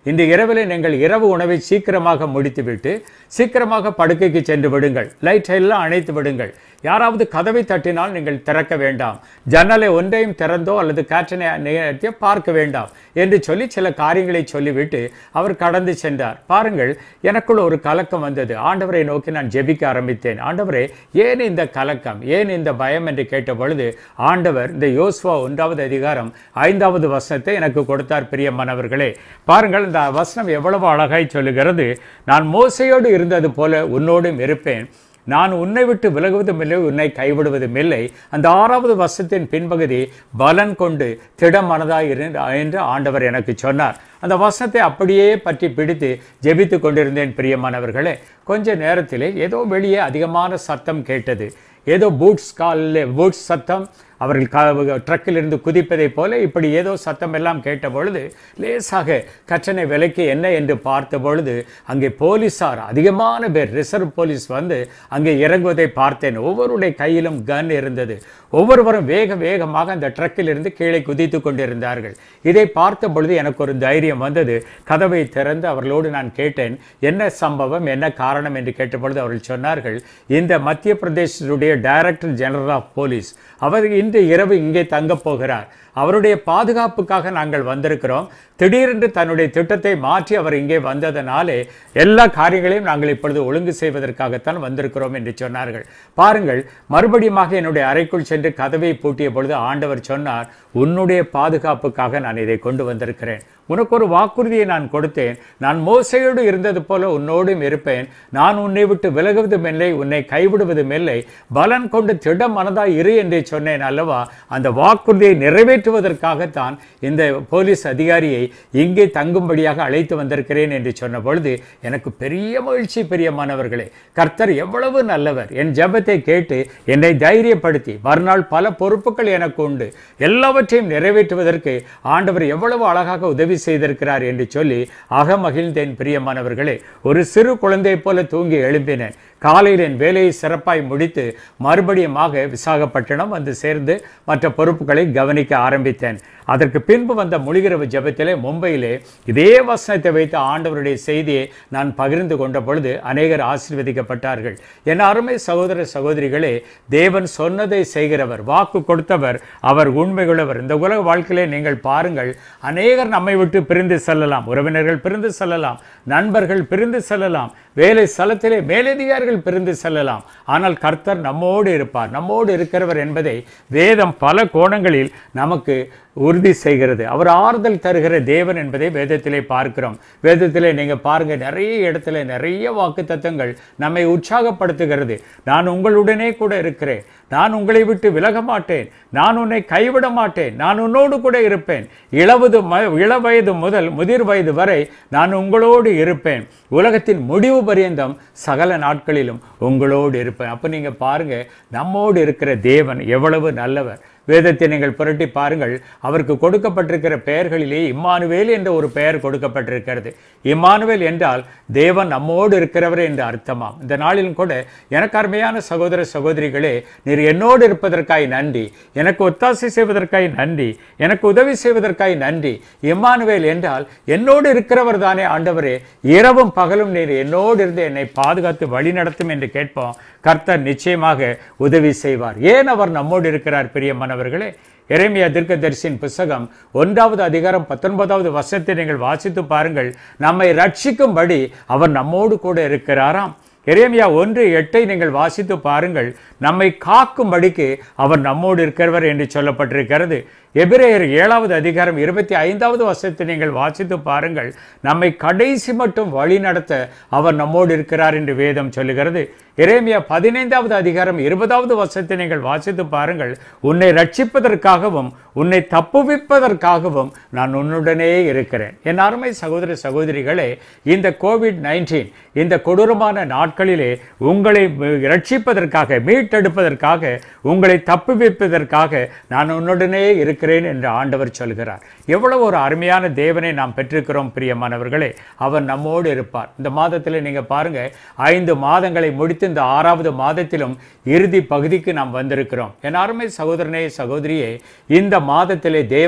இந்த இரவில் நீங்கள் இரவு உணவை சீக்கிரமாக முடித்துவிட்டு சீக்கிரமாக படுக்கைக்கு சென்று விடுங்கள் லைட் எல்லாம் அணைத்து விடுங்கள் யாராவது கதவை தட்டினால் நீங்கள் திறக்க வேண்டாம் ஜன்னலை ஒன்றையும் திறந்தோ அல்லது காற்றினை நேரத்தையோ பார்க்க வேண்டாம் என்று சொல்லி சில காரியங்களை சொல்லிவிட்டு அவர் கடந்து சென்றார் பாருங்கள் எனக்குள்ள ஒரு கலக்கம் வந்தது ஆண்டவரை நோக்கி நான் ஜெபிக்க ஆரம்பித்தேன் ஆண்டவரே ஏன் இந்த கலக்கம் ஏன் இந்த பயம் என்று கேட்ட பொழுது ஆண்டவர் இந்த யோசுவா ஒன்றாவது அதிகாரம் ஐந்தாவது வசனத்தை எனக்கு கொடுத்தார் பிரியமானவர்களே பாருங்கள் இந்த வசனம் எவ்வளவு அழகாய் சொல்லுகிறது நான் மோசையோடு இருந்தது போல உன்னோடும் இருப்பேன் நான் உன்னை விட்டு விலகுவதும் இல்லை உன்னை கைவிடுவதும் இல்லை அந்த ஆறாவது வசத்தின் பின்பகுதி பலன் கொண்டு திடமனதாய் இரு என்று ஆண்டவர் எனக்கு சொன்னார் அந்த வசனத்தை அப்படியே பற்றி பிடித்து ஜெபித்து கொண்டிருந்தேன் பிரியமானவர்களே கொஞ்ச நேரத்திலே ஏதோ வெளியே அதிகமான சத்தம் கேட்டது ஏதோ பூட்ஸ் காலில் பூட்ஸ் சத்தம் அவர்கள் க ட்ரக்கிலிருந்து குதிப்பதைப் போல இப்படி ஏதோ சத்தம் எல்லாம் கேட்ட பொழுது லேசாக கற்றனை விலைக்கு என்ன என்று பார்த்த பொழுது அங்கே போலீஸார் அதிகமான பேர் ரிசர்வ் போலீஸ் வந்து அங்கே இறங்குவதை பார்த்தேன் ஒவ்வொருடைய கையிலும் கன் இருந்தது ஒவ்வொருவரும் வேக வேகமாக அந்த ட்ரக்கிலிருந்து கீழே குதித்து கொண்டிருந்தார்கள் இதை பார்த்த பொழுது எனக்கு ஒரு தைரியம் வந்தது கதவை திறந்து அவர்களோடு நான் கேட்டேன் என்ன சம்பவம் என்ன காரணம் என்று கேட்டபொழுது அவர்கள் சொன்னார்கள் இந்த மத்திய பிரதேசத்துடைய டைரக்டர் ஜெனரல் ஆஃப் போலீஸ் அவர் இன்று இரவு இங்கே தங்கப் போகிறார் அவருடைய பாதுகாப்புக்காக நாங்கள் வந்திருக்கிறோம் திடீரென்று தன்னுடைய திட்டத்தை மாற்றி அவர் இங்கே வந்ததனாலே எல்லா காரியங்களையும் நாங்கள் இப்பொழுது ஒழுங்கு செய்வதற்காகத்தான் வந்திருக்கிறோம் என்று சொன்னார்கள் பாருங்கள் மறுபடியுமாக என்னுடைய அறைக்குள் சென்று கதவை பூட்டிய பொழுது ஆண்டவர் சொன்னார் உன்னுடைய பாதுகாப்புக்காக நான் இதை கொண்டு வந்திருக்கிறேன் உனக்கு ஒரு வாக்குறுதியை நான் கொடுத்தேன் நான் மோசையோடு இருந்தது போல உன்னோடும் இருப்பேன் நான் உன்னை விட்டு விலகுவதும் இல்லை உன்னை கைவிடுவதும் இல்லை பலன் கொண்டு திடம் மனதாய் இரு என்று சொன்னேன் அல்லவா அந்த வாக்குறுதியை நிறைவேற்றுவதற்காகத்தான் இந்த போலீஸ் அதிகாரியை இங்கே தங்கும்படியாக அழைத்து வந்திருக்கிறேன் என்று சொன்ன பொழுது எனக்கு பெரிய மகிழ்ச்சி பிரியமானவர்களே கர்த்தர் எவ்வளவு நல்லவர் என் ஜெபத்தை கேட்டு என்னை தைரியப்படுத்தி மறுநாள் பல பொறுப்புகள் எனக்கு உண்டு எல்லாவற்றையும் நிறைவேற்றுவதற்கு ஆண்டவர் எவ்வளவு அழகாக உதவி செய்திருக்கிறார் என்று சொல்லி அகமகிழ்ந்தேன் பிரியமானவர்களே ஒரு சிறு குழந்தையைப் போல தூங்கி எழும்பினேன் காலையில் என் வேலையை சிறப்பாய் முடித்து மறுபடியுமாக விசாகப்பட்டினம் வந்து சேர்ந்து மற்ற பொறுப்புகளை கவனிக்க ஆரம்பித்தேன் அதற்கு பின்பு வந்த முழுகிரவு ஜெபத்திலே மும்பையிலே இதே வசனத்தை வைத்து ஆண்டவருடைய செய்தியை நான் பகிர்ந்து கொண்ட பொழுது அநேகர் ஆசீர்வதிக்கப்பட்டார்கள் என் அருமை சகோதர சகோதரிகளே தேவன் சொன்னதை செய்கிறவர் வாக்கு கொடுத்தவர் அவர் உண்மையுள்ளவர் இந்த உலக வாழ்க்கையிலே நீங்கள் பாருங்கள் அநேகர் நம்மை விட்டு பிரிந்து செல்லலாம் உறவினர்கள் பிரிந்து செல்லலாம் நண்பர்கள் பிரிந்து செல்லலாம் வேலை ஸ்தலத்திலே மேலதிகாரிகள் பிரிந்து செல்லலாம் ஆனால் கர்த்தர் நம்மோடு இருப்பார் நம்மோடு இருக்கிறவர் என்பதை வேதம் பல கோணங்களில் நமக்கு உறுதி செய்கிறது அவர் ஆறுதல் தருகிற தேவன் என்பதை வேதத்திலே பார்க்கிறோம் வேதத்திலே நீங்க பாருங்க நிறைய இடத்துல நிறைய வாக்கு தத்தங்கள் நம்மை உற்சாகப்படுத்துகிறது நான் உங்களுடனே கூட இருக்கிறேன் நான் உங்களை விட்டு விலக மாட்டேன் நான் உன்னை கைவிட மாட்டேன் நான் உன்னோடு கூட இருப்பேன் இளவது ம இள வயது முதல் முதிர் வயது வரை நான் உங்களோடு இருப்பேன் உலகத்தின் முடிவு பரியந்தம் சகல நாட்களிலும் உங்களோடு இருப்பேன் அப்போ நீங்கள் பாருங்க நம்மோடு இருக்கிற தேவன் எவ்வளவு நல்லவர் வேதத்தை நீங்கள் புரட்டி பாருங்கள் அவருக்கு கொடுக்கப்பட்டிருக்கிற பெயர்களிலே இம்மானுவேல் என்ற ஒரு பெயர் கொடுக்கப்பட்டிருக்கிறது இம்மானுவேல் என்றால் தேவன் நம்மோடு இருக்கிறவர் என்று அர்த்தமாம் இந்த நாளிலும் கூட எனக்கு அருமையான சகோதர சகோதரிகளே நீர் என்னோடு இருப்பதற்காய் நன்றி எனக்கு ஒத்தாசை செய்வதற்காய் நன்றி எனக்கு உதவி செய்வதற்காய் நன்றி இம்மானுவேல் என்றால் என்னோடு இருக்கிறவர் தானே ஆண்டவரே இரவும் பகலும் நீர் என்னோடு இருந்து என்னை பாதுகாத்து வழி நடத்தும் என்று கேட்போம் கர்த்தர் நிச்சயமாக உதவி செய்வார் ஏன் அவர் நம்மோடு இருக்கிறார் பிரியமானவர்களே எரேமியா தீர்க்கதரிசியின் புஸ்தகம் ஒன்றாவது அதிகாரம் பத்தொன்பதாவது வசனத்தை நீங்கள் வாசித்து பாருங்கள் நம்மை ரட்சிக்கும்படி அவர் நம்மோடு கூட இருக்கிறாராம் எரேமியா ஒன்று எட்டை நீங்கள் வாசித்து பாருங்கள் நம்மை காக்கும்படிக்கு அவர் நம்மோடு இருக்கிறவர் என்று சொல்லப்பட்டிருக்கிறது எபிரேயர் ஏழாவது அதிகாரம் இருபத்தி ஐந்தாவது வசனத்தை நீங்கள் வாசித்து பாருங்கள் நம்மை கடைசி மட்டும் வழி நடத்த அவர் நம்மோடு இருக்கிறார் என்று வேதம் சொல்லுகிறது எரேமியா பதினைந்தாவது அதிகாரம் இருபதாவது வசனத்தை நீங்கள் வாசித்து பாருங்கள் உன்னை ரட்சிப்பதற்காகவும் உன்னை தப்புவிப்பதற்காகவும் நான் உன்னுடனே இருக்கிறேன் என் அருமை சகோதர சகோதரிகளே இந்த கோவிட் நைன்டீன் இந்த கொடூரமான நாட்களிலே உங்களை ரட்சிப்பதற்காக மீட்டெடுப்பதற்காக உங்களை தப்புவிப்பதற்காக நான் உன்னுடனே இருக்கிறேன் என்று ஆண்டவர் சொல்கிறார் எவ்வளவு ஒரு அருமையான தேவனை நாம் பெற்றிருக்கிறோம் பிரியமானவர்களே அவர் நம்மோடு இருப்பார் இந்த மாதத்தில் நீங்க பாருங்க ஐந்து மாதங்களை முடித்து இந்த ஆறாவது மாதத்திலும் இறுதி பகுதிக்கு நாம் வந்திருக்கிறோம் என் அருமை சகோதரனே சகோதரியே இந்த மாதத்திலே தேவன்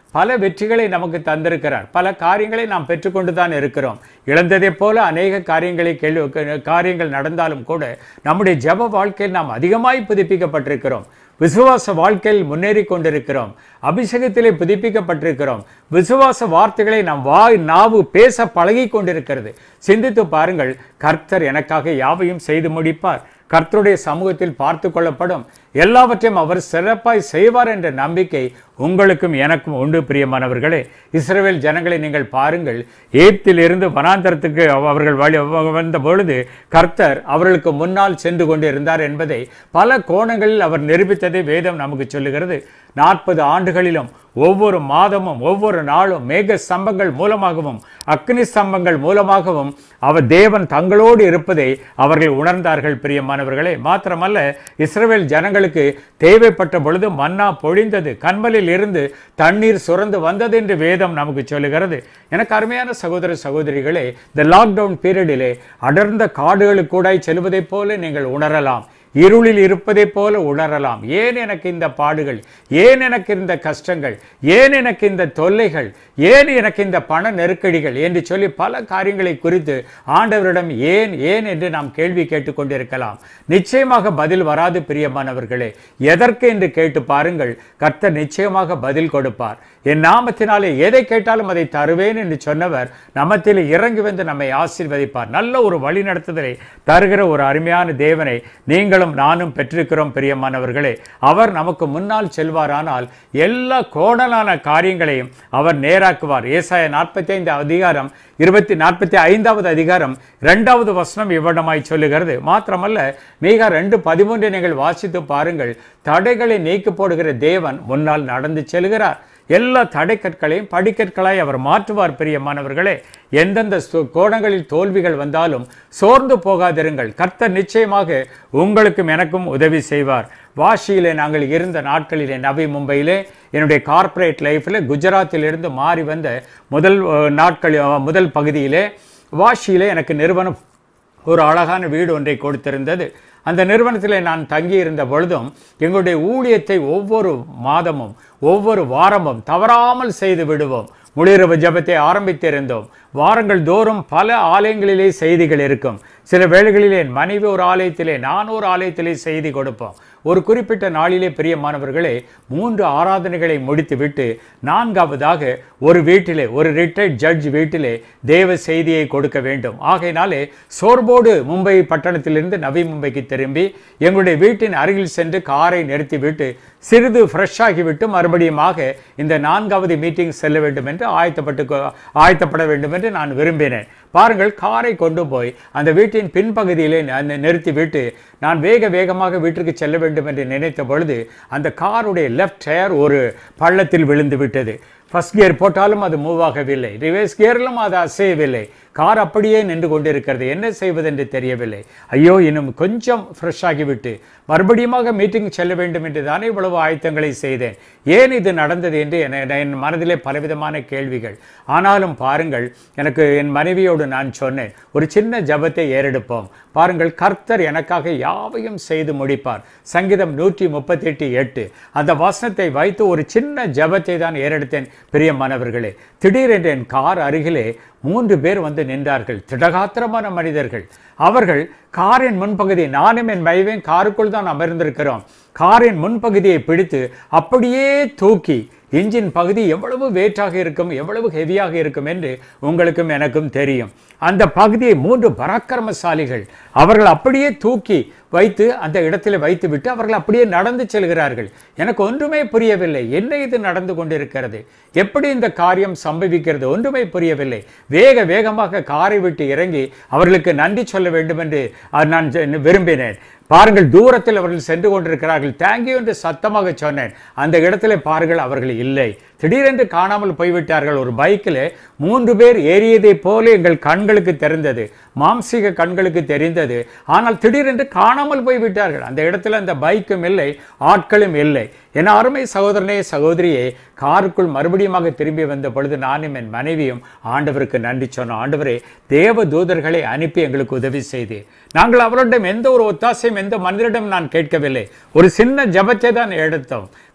பல வெற்றிகளை நமக்கு தந்திருக்கிறார் பல காரியங்களை நாம் பெற்றுக்கொண்டு தான் இருக்கிறோம் இழந்ததைப் போல அநேக காரியங்களை கேள்வி காரியங்கள் நடந்தாலும் கூட நம்முடைய ஜெப வாழ்க்கையில் நாம் அதிகமாய் புதுப்பிக்கப்பட்டிருக்கிறோம் விசுவாச வாழ்க்கையில் முன்னேறி கொண்டிருக்கிறோம் அபிஷேகத்திலே புதுப்பிக்கப்பட்டிருக்கிறோம் விசுவாச வார்த்தைகளை நாம் வாய் நாவு பேச பழகி கொண்டிருக்கிறது சிந்தித்து பாருங்கள் கர்த்தர் எனக்காக யாவையும் செய்து முடிப்பார் கர்த்தருடைய சமூகத்தில் பார்த்து கொள்ளப்படும் எல்லாவற்றையும் அவர் சிறப்பாய் செய்வார் என்ற நம்பிக்கை உங்களுக்கும் எனக்கும் உண்டு பிரியமானவர்களே இஸ்ரவேல் ஜனங்களை நீங்கள் பாருங்கள் ஏப்திலிருந்து வனாந்தரத்துக்கு அவ- அவர்கள் வழி வ- வந்த பொழுது கர்த்தர் அவர்களுக்கு முன்னால் சென்று கொண்டு இருந்தார் என்பதை பல கோணங்களில் அவர் நிரூபித்ததை வேதம் நமக்கு சொல்லுகிறது நாற்பது ஆண்டுகளிலும் ஒவ்வொரு மாதமும் ஒவ்வொரு நாளும் மேக ஸ்தம்பங்கள் மூலமாகவும் அக்னி ஸ்தம்பங்கள் மூலமாகவும் அவர் தேவன் தங்களோடு இருப்பதை அவர்கள் உணர்ந்தார்கள் பிரியமானவர்களே மாத்திரமல்ல இஸ்ரவேல் ஜனங்களுக்கு தேவைப்பட்ட பொழுது மன்னா பொழிந்தது கண்மலில் இருந்து தண்ணீர் சுரந்து வந்தது என்று வேதம் நமக்கு சொல்லுகிறது எனக்கு அருமையான சகோதர சகோதரிகளே இந்த லாக்டவுன் பீரியடிலே அடர்ந்த காடுகளுக்கு கூட செல்வதைப் போல நீங்கள் உணரலாம் இருளில் இருப்பதைப் போல உணரலாம் ஏன் எனக்கு இந்த பாடுகள் ஏன் எனக்கு இந்த கஷ்டங்கள் ஏன் எனக்கு இந்த தொல்லைகள் ஏன் எனக்கு இந்த பண நெருக்கடிகள் என்று சொல்லி பல காரியங்களை குறித்து ஆண்டவரிடம் ஏன் ஏன் என்று நாம் கேள்வி கேட்டுக்கொண்டிருக்கலாம் நிச்சயமாக பதில் வராது பிரியமானவர்களே எதற்கு என்று கேட்டு பாருங்கள் கர்த்தர் நிச்சயமாக பதில் கொடுப்பார் என் நாமத்தினாலே எதை கேட்டாலும் அதை தருவேன் என்று சொன்னவர் நமத்தில் இறங்கி வந்து நம்மை ஆசீர்வதிப்பார் நல்ல ஒரு வழி நடத்துதலை தருகிற ஒரு அருமையான தேவனை நீங்களும் நானும் பெற்றிருக்கிறோம் பிரியமானவர்களே அவர் நமக்கு முன்னால் செல்வாரானால் எல்லா கோணலான காரியங்களையும் அவர் நேராக்குவார் ஏசாய நாற்பத்தி ஐந்து அதிகாரம் இருபத்தி நாற்பத்தி ஐந்தாவது அதிகாரம் இரண்டாவது வசனம் இவ்விடமாய் சொல்லுகிறது மாத்திரமல்ல மீகா ரெண்டு பதிமூன்றை நீங்கள் வாசித்து பாருங்கள் தடைகளை நீக்கி போடுகிற தேவன் முன்னால் நடந்து செல்கிறார் எல்லா தடைக்கற்களையும் படிக்கற்களாய் அவர் மாற்றுவார் பிரியமானவர்களே எந்தெந்த சு- கோணங்களில் தோல்விகள் வந்தாலும் சோர்ந்து போகாதிருங்கள் கர்த்தர் நிச்சயமாக உங்களுக்கும் எனக்கும் உதவி செய்வார் வாஷியிலே நாங்கள் இருந்த நாட்களிலே நவி மும்பையிலே என்னுடைய கார்ப்பரேட் லைஃப்பில் குஜராத்திலிருந்து மாறி வந்த முதல் அஹ், நாட்கள் அஹ், முதல் பகுதியிலே வாஷியிலே எனக்கு நிறுவனம் ஒரு அழகான வீடு ஒன்றை கொடுத்திருந்தது அந்த நிறுவனத்தில் நான் தங்கியிருந்த பொழுதும் எங்களுடைய ஊழியத்தை ஒவ்வொரு மாதமும் ஒவ்வொரு வாரமும் தவறாமல் செய்து விடுவோம் முழிரவு ஜெபத்தை ஆரம்பித்திருந்தோம் வாரங்கள் தோறும் பல ஆலயங்களிலே செய்திகள் இருக்கும் சில வேளைகளிலே என் மனைவி ஒரு ஆலயத்திலே நான் ஒரு ஆலயத்திலே செய்தி கொடுப்போம் ஒரு குறிப்பிட்ட நாளிலே பிரியமானவர்களே மூன்று ஆராதனைகளை முடித்துவிட்டு நான்காவதாக ஒரு வீட்டிலே ஒரு ரிட்டையர்ட் ஜட்ஜ் வீட்டிலே தேவ செய்தியை கொடுக்க வேண்டும் ஆகையினாலே சோர்போடு மும்பை பட்டணத்திலிருந்து நவி மும்பைக்கு திரும்பி எங்களுடைய வீட்டின் அருகில் சென்று காரை நிறுத்திவிட்டு சிறிது ஃப்ரெஷ் ஆகிவிட்டு மறுபடியுமாக இந்த நான்காவது மீட்டிங் செல்ல வேண்டும் என்று ஆயத்தப்பட்டு கொ- ஆயத்தப்பட வேண்டும் என்று நான் விரும்பினேன் பாருங்கள் காரை கொண்டு போய் அந்த வீட்டின் பின்பகுதியிலே நான் நிறுத்திவிட்டு நான் வேக வேகமாக வீட்டிற்கு செல்ல வேண்டும் என்று நினைத்த பொழுது அந்த காருடைய லெஃப்ட் டயர் ஒரு பள்ளத்தில் விழுந்து விட்டது ஃபர்ஸ்ட் கியர் போட்டாலும் அது மூவ் ஆகவில்லை ரிவர்ஸ் கியரிலும் அது அசையவில்லை கார் அப்படியே நின்று கொண்டிருக்கிறது என்ன செய்வதென்று தெரியவில்லை ஐயோ இன்னும் கொஞ்சம் ஃப்ரெஷ் ஆகிவிட்டு மறுபடியுமாக மீட்டிங் செல்ல வேண்டும் என்று தானே இவ்வளவு ஆயத்தங்களை செய்தேன் ஏன் இது நடந்தது என்று என- என் மனதிலே பலவிதமான கேள்விகள் ஆனாலும் பாருங்கள் எனக்கு என் மனைவியோடு நான் சொன்னேன் ஒரு சின்ன ஜெபத்தை ஏறெடுப்போம் பாருங்கள் கர்த்தர் எனக்காக யாவையும் செய்து முடிப்பார் சங்கீதம் நூற்றி முப்பத்தி எட்டு எட்டு அந்த வசனத்தை வைத்து ஒரு சின்ன ஜெபத்தை தான் ஏறெடுத்தேன் பிரியமானவர்களே திடீரென்று என் கார் அருகிலே மூன்று பேர் வந்து நின்றார்கள் திடகாத்திரமான மனிதர்கள் அவர்கள் காரின் முன்பகுதி நானும் என் மைவேன் காருக்குள் தான் அமர்ந்திருக்கிறோம் காரின் முன்பகுதியை பிடித்து அப்படியே தூக்கி இன்ஜின் பகுதி எவ்வளவு வெயிட்டாக இருக்கும் எவ்வளவு ஹெவியாக இருக்கும் என்று உங்களுக்கும் எனக்கும் தெரியும் அந்த பகுதியை மூன்று பராக்கிரமசாலிகள் அவர்கள் அப்படியே தூக்கி வைத்து அந்த இடத்துல வைத்து விட்டு அவர்கள் அப்படியே நடந்து செல்கிறார்கள் எனக்கு ஒன்றுமே புரியவில்லை என்ன இது நடந்து கொண்டிருக்கிறது எப்படி இந்த காரியம் சம்பவிக்கிறது ஒன்றுமே புரியவில்லை வேக வேகமாக காரை விட்டு இறங்கி அவர்களுக்கு நன்றி சொல்ல வேண்டும் என்று அஹ், நான் ஜ- விரும்பினேன் பாருங்கள் தூரத்தில் அவர்கள் சென்று கொண்டிருக்கிறார்கள் தேங்க்யூ என்று சத்தமாக சொன்னேன் அந்த இடத்துல பாருங்கள் அவர்கள் இல்லை திடீரென்று காணாமல் போய்விட்டார்கள் ஒரு பைக்கில் மூன்று பேர் ஏறியதைப் போல எங்கள் கண்களுக்கு தெரிந்தது மாம்சீக கண்களுக்கு தெரிந்தது ஆனால் திடீரென்று காணாமல் போய்விட்டார்கள் அந்த இடத்துல அந்த பைக்கும் இல்லை ஆட்களும் இல்லை என் அருமை சகோதரனே சகோதரியே காருக்குள் மறுபடியுமாக திரும்பி வந்த பொழுது நானும் என் மனைவியும் ஆண்டவருக்கு நன்றி சொன்னோம் ஆண்டவரே தேவ தூதர்களை அனுப்பி எங்களுக்கு உதவி செய்து நாங்கள் அவரிடம் எந்த ஒரு ஒத்தாசையும் எந்த மனிதரிடம் நான் கேட்கவில்லை ஒரு சின்ன ஜபத்தை தான் எடுத்தோம்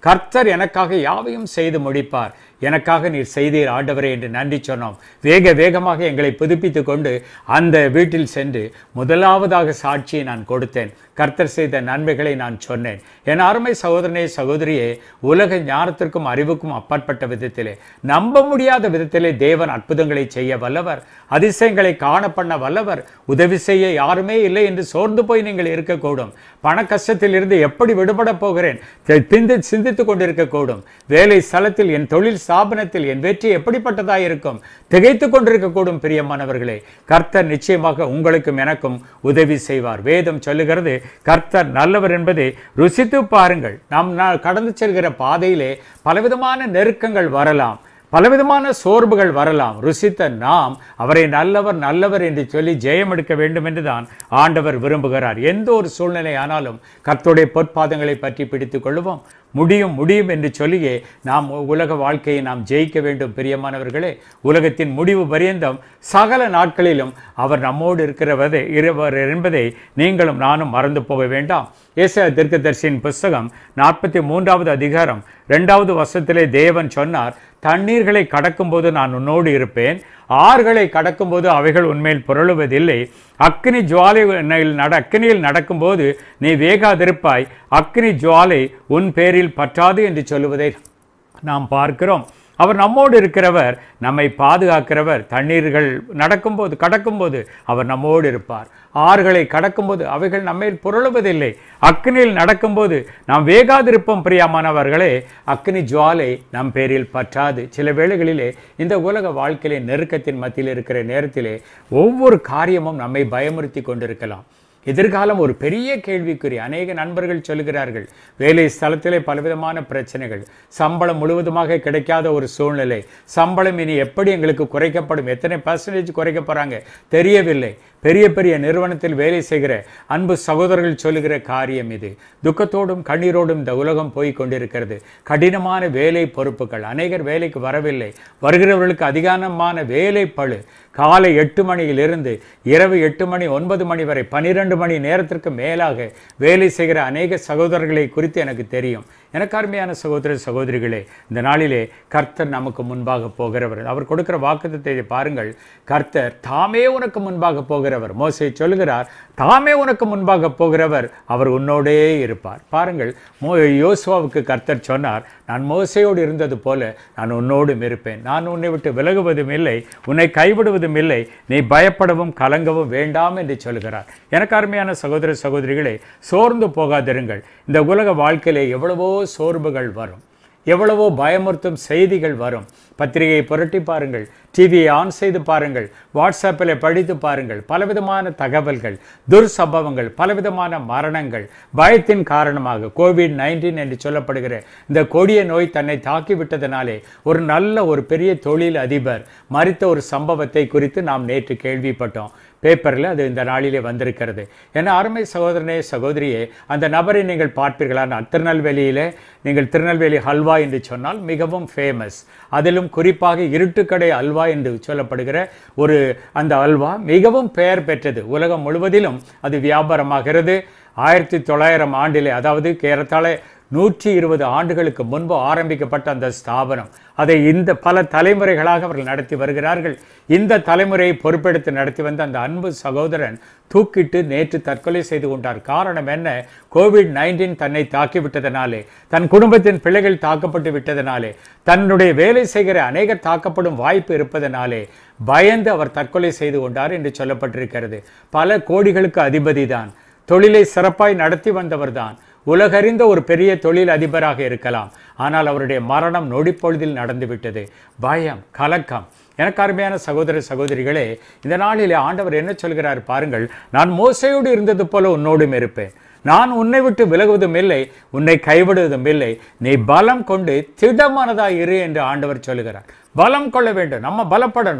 கர்த்தர் எனக்காக யாவையும் செய்து முடிப்பார் எனக்காக நீர் செய்தீர் ஆண்டவரே என்று நன்றி சொன்னோம் வேக வேகமாக எங்களை புதுப்பித்துக் கொண்டு அந்த வீட்டில் சென்று முதலாவதாக சாட்சியை நான் கொடுத்தேன் கர்த்தர் செய்த நன்மைகளை நான் சொன்னேன் என் அருமை சகோதரனே சகோதரியே உலக ஞானத்திற்கும் அறிவுக்கும் அப்பாற்பட்ட விதத்திலே நம்ப முடியாத விதத்திலே தேவன் அற்புதங்களை செய்ய வல்லவர் அதிசயங்களை காண பண்ண வல்லவர் உதவி செய்ய யாருமே இல்லை என்று சோர்ந்து போய் நீங்கள் இருக்கக்கூடும் பண கஷ்டத்தில் இருந்து எப்படி விடுபட போகிறேன் தி- திந்து சிந்தித்துக் கொண்டிருக்கக்கூடும் வேலை ஸ்தலத்தில் என் தொழில் ஸ்தாபனத்தில் என் வெற்றி எப்படிப்பட்டதாக இருக்கும் திகைத்துக் கொண்டிருக்கக்கூடும் பிரியமானவர்களே கர்த்தர் நிச்சயமாக உங்களுக்கும் எனக்கும் உதவி செய்வார் வேதம் சொல்லுகிறது கர்த்தர் நல்லவர் என்பதை ருசித்து பாருங்கள் நாம் நா- கடந்து செல்கிற பாதையிலே பலவிதமான நெருக்கங்கள் வரலாம் பலவிதமான சோர்வுகள் வரலாம் ருசித்த நாம் அவரை நல்லவர் நல்லவர் என்று சொல்லி ஜெயம் எடுக்க வேண்டும் என்றுதான் ஆண்டவர் விரும்புகிறார் எந்த ஒரு சூழ்நிலை ஆனாலும் கர்த்தருடைய பொற்பாதங்களை பற்றி பிடித்துக் கொள்வோம் முடியும் முடியும் என்று சொல்லியே நாம் உலக வாழ்க்கையை நாம் ஜெயிக்க வேண்டும் பிரியமானவர்களே உலகத்தின் முடிவு பரியந்தம் சகல நாட்களிலும் அவர் நம்மோடு இருக்கிறவதை இருவர் என்பதை நீங்களும் நானும் மறந்து போக வேண்டாம் ஏச தீர்க்கதரிசியின் புஸ்தகம் நாற்பத்தி மூன்றாவது அதிகாரம் இரண்டாவது வருஷத்திலே தேவன் சொன்னார் தண்ணீர்களை கடக்கும்போது நான் உன்னோடு இருப்பேன் ஆறுகளை கடக்கும்போது அவைகள் உண்மையில் புரளுவதில்லை அக்னி ஜுவாலை உன்னில் நட அக்னியில் நடக்கும்போது நீ வேகாதிருப்பாய் அக்னி ஜுவாலை உன் பேரில் பற்றாது என்று சொல்லுவதை நாம் பார்க்கிறோம் அவர் நம்மோடு இருக்கிறவர் நம்மை பாதுகாக்கிறவர் தண்ணீர்கள் நடக்கும்போது கடக்கும்போது அவர் நம்மோடு இருப்பார் ஆறுகளை கடக்கும்போது அவைகள் நம்மேல் புரளுவதில்லை அக்னியில் நடக்கும்போது நாம் வேகாதிருப்போம் பிரியமானவர்களே அக்னி ஜுவாலை நம் பேரில் பற்றாது சில வேளைகளிலே இந்த உலக வாழ்க்கையிலே நெருக்கத்தின் மத்தியில் இருக்கிற நேரத்திலே ஒவ்வொரு காரியமும் நம்மை பயமுறுத்தி கொண்டிருக்கலாம் எதிர்காலம் ஒரு பெரிய கேள்விக்குறி அநேக நண்பர்கள் சொல்கிறார்கள் வேலை ஸ்தலத்திலே பலவிதமான பிரச்சனைகள் சம்பளம் முழுவதுமாக கிடைக்காத ஒரு சூழ்நிலை சம்பளம் இனி எப்படி எங்களுக்கு குறைக்கப்படும் எத்தனை பர்சன்டேஜ் குறைக்க போறாங்க தெரியவில்லை பெரிய பெரிய நிறுவனத்தில் வேலை செய்கிற அன்பு சகோதரர்கள் சொல்லுகிற காரியம் இது துக்கத்தோடும் கண்ணீரோடும் இந்த உலகம் போய் கொண்டிருக்கிறது கடினமான வேலை பொறுப்புகள் அநேகர் வேலைக்கு வரவில்லை வருகிறவர்களுக்கு அதிகமான வேலை பளு காலை எட்டு மணியிலிருந்து இரவு எட்டு மணி ஒன்பது மணி வரை பன்னிரெண்டு மணி நேரத்திற்கு மேலாக வேலை செய்கிற அநேக சகோதரர்களை குறித்து எனக்கு தெரியும் எனக்கு அருமையான சகோதர சகோதரிகளே இந்த நாளிலே கர்த்தர் நமக்கு முன்பாக போகிறவர் அவர் கொடுக்கிற வாக்குத்தத்தை பாருங்கள் கர்த்தர் தாமே உனக்கு முன்பாக போகிறவர் மோசே சொல்லுகிறார் தாமே உனக்கு முன்பாக போகிறவர் அவர் உன்னோடே இருப்பார் பாருங்கள் மோ யோசுவாவுக்கு கர்த்தர் சொன்னார் நான் மோசையோடு இருந்தது போல நான் உன்னோடும் இருப்பேன் நான் உன்னை விட்டு விலகுவதும் இல்லை உன்னை கைவிடுவதும் இல்லை நீ பயப்படவும் கலங்கவும் வேண்டாம் என்று சொல்கிறார் எனக்கு அருமையான சகோதர சகோதரிகளே சோர்ந்து போகாதிருங்கள் இந்த உலக வாழ்க்கையிலே எவ்வளவோ சோர்வுகள் வரும் எவ்வளவோ பயமுறுத்தும் செய்திகள் வரும் பத்திரிகையை புரட்டி பாருங்கள் டிவியை ஆன் செய்து பாருங்கள் வாட்ஸ்அப்பில் படித்து பாருங்கள் பலவிதமான தகவல்கள் துர்சம்பவங்கள் பலவிதமான மரணங்கள் பயத்தின் காரணமாக கோவிட் நைன்டீன் என்று சொல்லப்படுகிற இந்த கொடிய நோய் தன்னை தாக்கிவிட்டதனாலே ஒரு நல்ல ஒரு பெரிய தொழில் அதிபர் மறித்த ஒரு சம்பவத்தை குறித்து நாம் நேற்று கேள்விப்பட்டோம் பேப்பரில் அது இந்த நாளிலே வந்திருக்கிறது ஏன்னா அருமை சகோதரனே சகோதரியே அந்த நபரை நீங்கள் பார்ப்பீர்களா நான் திருநெல்வேலியிலே நீங்கள் திருநெல்வேலி ஹல்வா என்று சொன்னால் மிகவும் ஃபேமஸ் அதிலும் குறிப்பாக இருட்டுக்கடை அல்வா என்று சொல்லப்படுகிற ஒரு அந்த அல்வா மிகவும் பெயர் பெற்றது உலகம் முழுவதிலும் அது வியாபாரமாகிறது ஆயிரத்தி தொள்ளாயிரம் ஆண்டிலே அதாவது ஏறத்தாழ நூற்றி இருபது ஆண்டுகளுக்கு முன்பு ஆரம்பிக்கப்பட்ட அந்த ஸ்தாபனம் அதை இந்த பல தலைமுறைகளாக அவர்கள் நடத்தி வருகிறார்கள் இந்த தலைமுறையை பொறுப்பெடுத்து நடத்தி வந்த அந்த அன்பு சகோதரன் தூக்கிட்டு நேற்று தற்கொலை செய்து கொண்டார் காரணம் என்ன கோவிட் நைன்டீன் தன்னை தாக்கிவிட்டதனாலே தன் குடும்பத்தின் பிள்ளைகள் தாக்கப்பட்டு விட்டதனாலே தன்னுடைய வேலை செய்கிற அநேகர் தாக்கப்படும் வாய்ப்பு இருப்பதனாலே பயந்து அவர் தற்கொலை செய்து கொண்டார் என்று சொல்லப்பட்டிருக்கிறது பல கோடிகளுக்கு அதிபதி தான் தொழிலை சிறப்பாய் நடத்தி வந்தவர்தான் உலகறிந்த ஒரு பெரிய தொழில் அதிபராக இருக்கலாம் ஆனால் அவருடைய மரணம் நொடிப்பொழுதில் நடந்துவிட்டது பயம் கலக்கம் எனக்கு அருமையான சகோதர சகோதரிகளே இந்த நாளிலே ஆண்டவர் என்ன சொல்கிறார் பாருங்கள் நான் மோசையோடு இருந்தது போல உன்னோடும் இருப்பேன் நான் உன்னை விட்டு விலகுவதும் இல்லை உன்னை கைவிடுவதும் இல்லை நீ பலம் கொண்டு திடமானதா இரு என்று ஆண்டவர் சொல்லுகிறார் பலம் கொள்ள வேண்டும் நம்ம பலப்படணும்